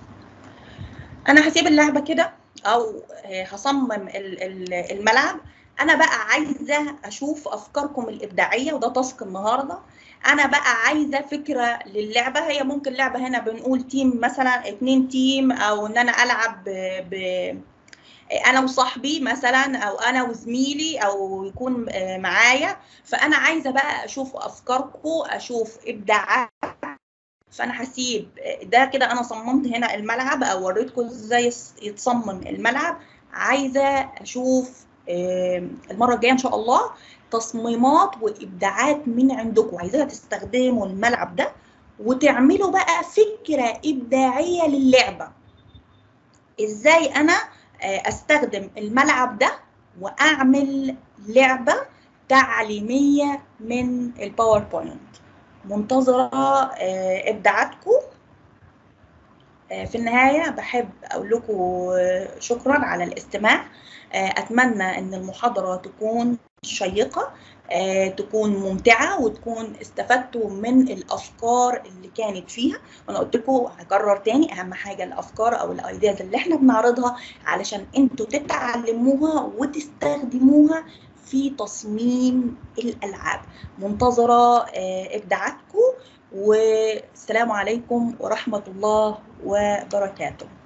انا هسيب اللعبه كده او هصمم الملعب انا بقى عايزه اشوف افكاركم الابداعيه وده تاسك النهارده انا بقى عايزه فكره للعبه هي ممكن لعبه هنا بنقول تيم مثلا اتنين تيم او ان انا العب ب... ب... انا وصاحبي مثلا او انا وزميلي او يكون معايا فانا عايزه بقى اشوف افكاركم اشوف ابداعات فانا هسيب ده كده انا صممت هنا الملعب او وريتكم ازاي يتصمم الملعب عايزه اشوف المره الجايه ان شاء الله تصميمات وابداعات من عندكم عايزاها تستخدموا الملعب ده وتعملوا بقى فكره ابداعيه للعبه ازاي انا استخدم الملعب ده واعمل لعبه تعليميه من الباوربوينت منتظره ابداعاتكم في النهايه بحب اقول لكم شكرا على الاستماع اتمنى ان المحاضره تكون شيقه تكون ممتعه وتكون استفدتوا من الافكار اللي كانت فيها وانا قلت لكم هكرر تاني اهم حاجه الافكار او الايدياز اللي احنا بنعرضها علشان انتوا تتعلموها وتستخدموها في تصميم الالعاب منتظره ابداعاتكم والسلام عليكم ورحمه الله وبركاته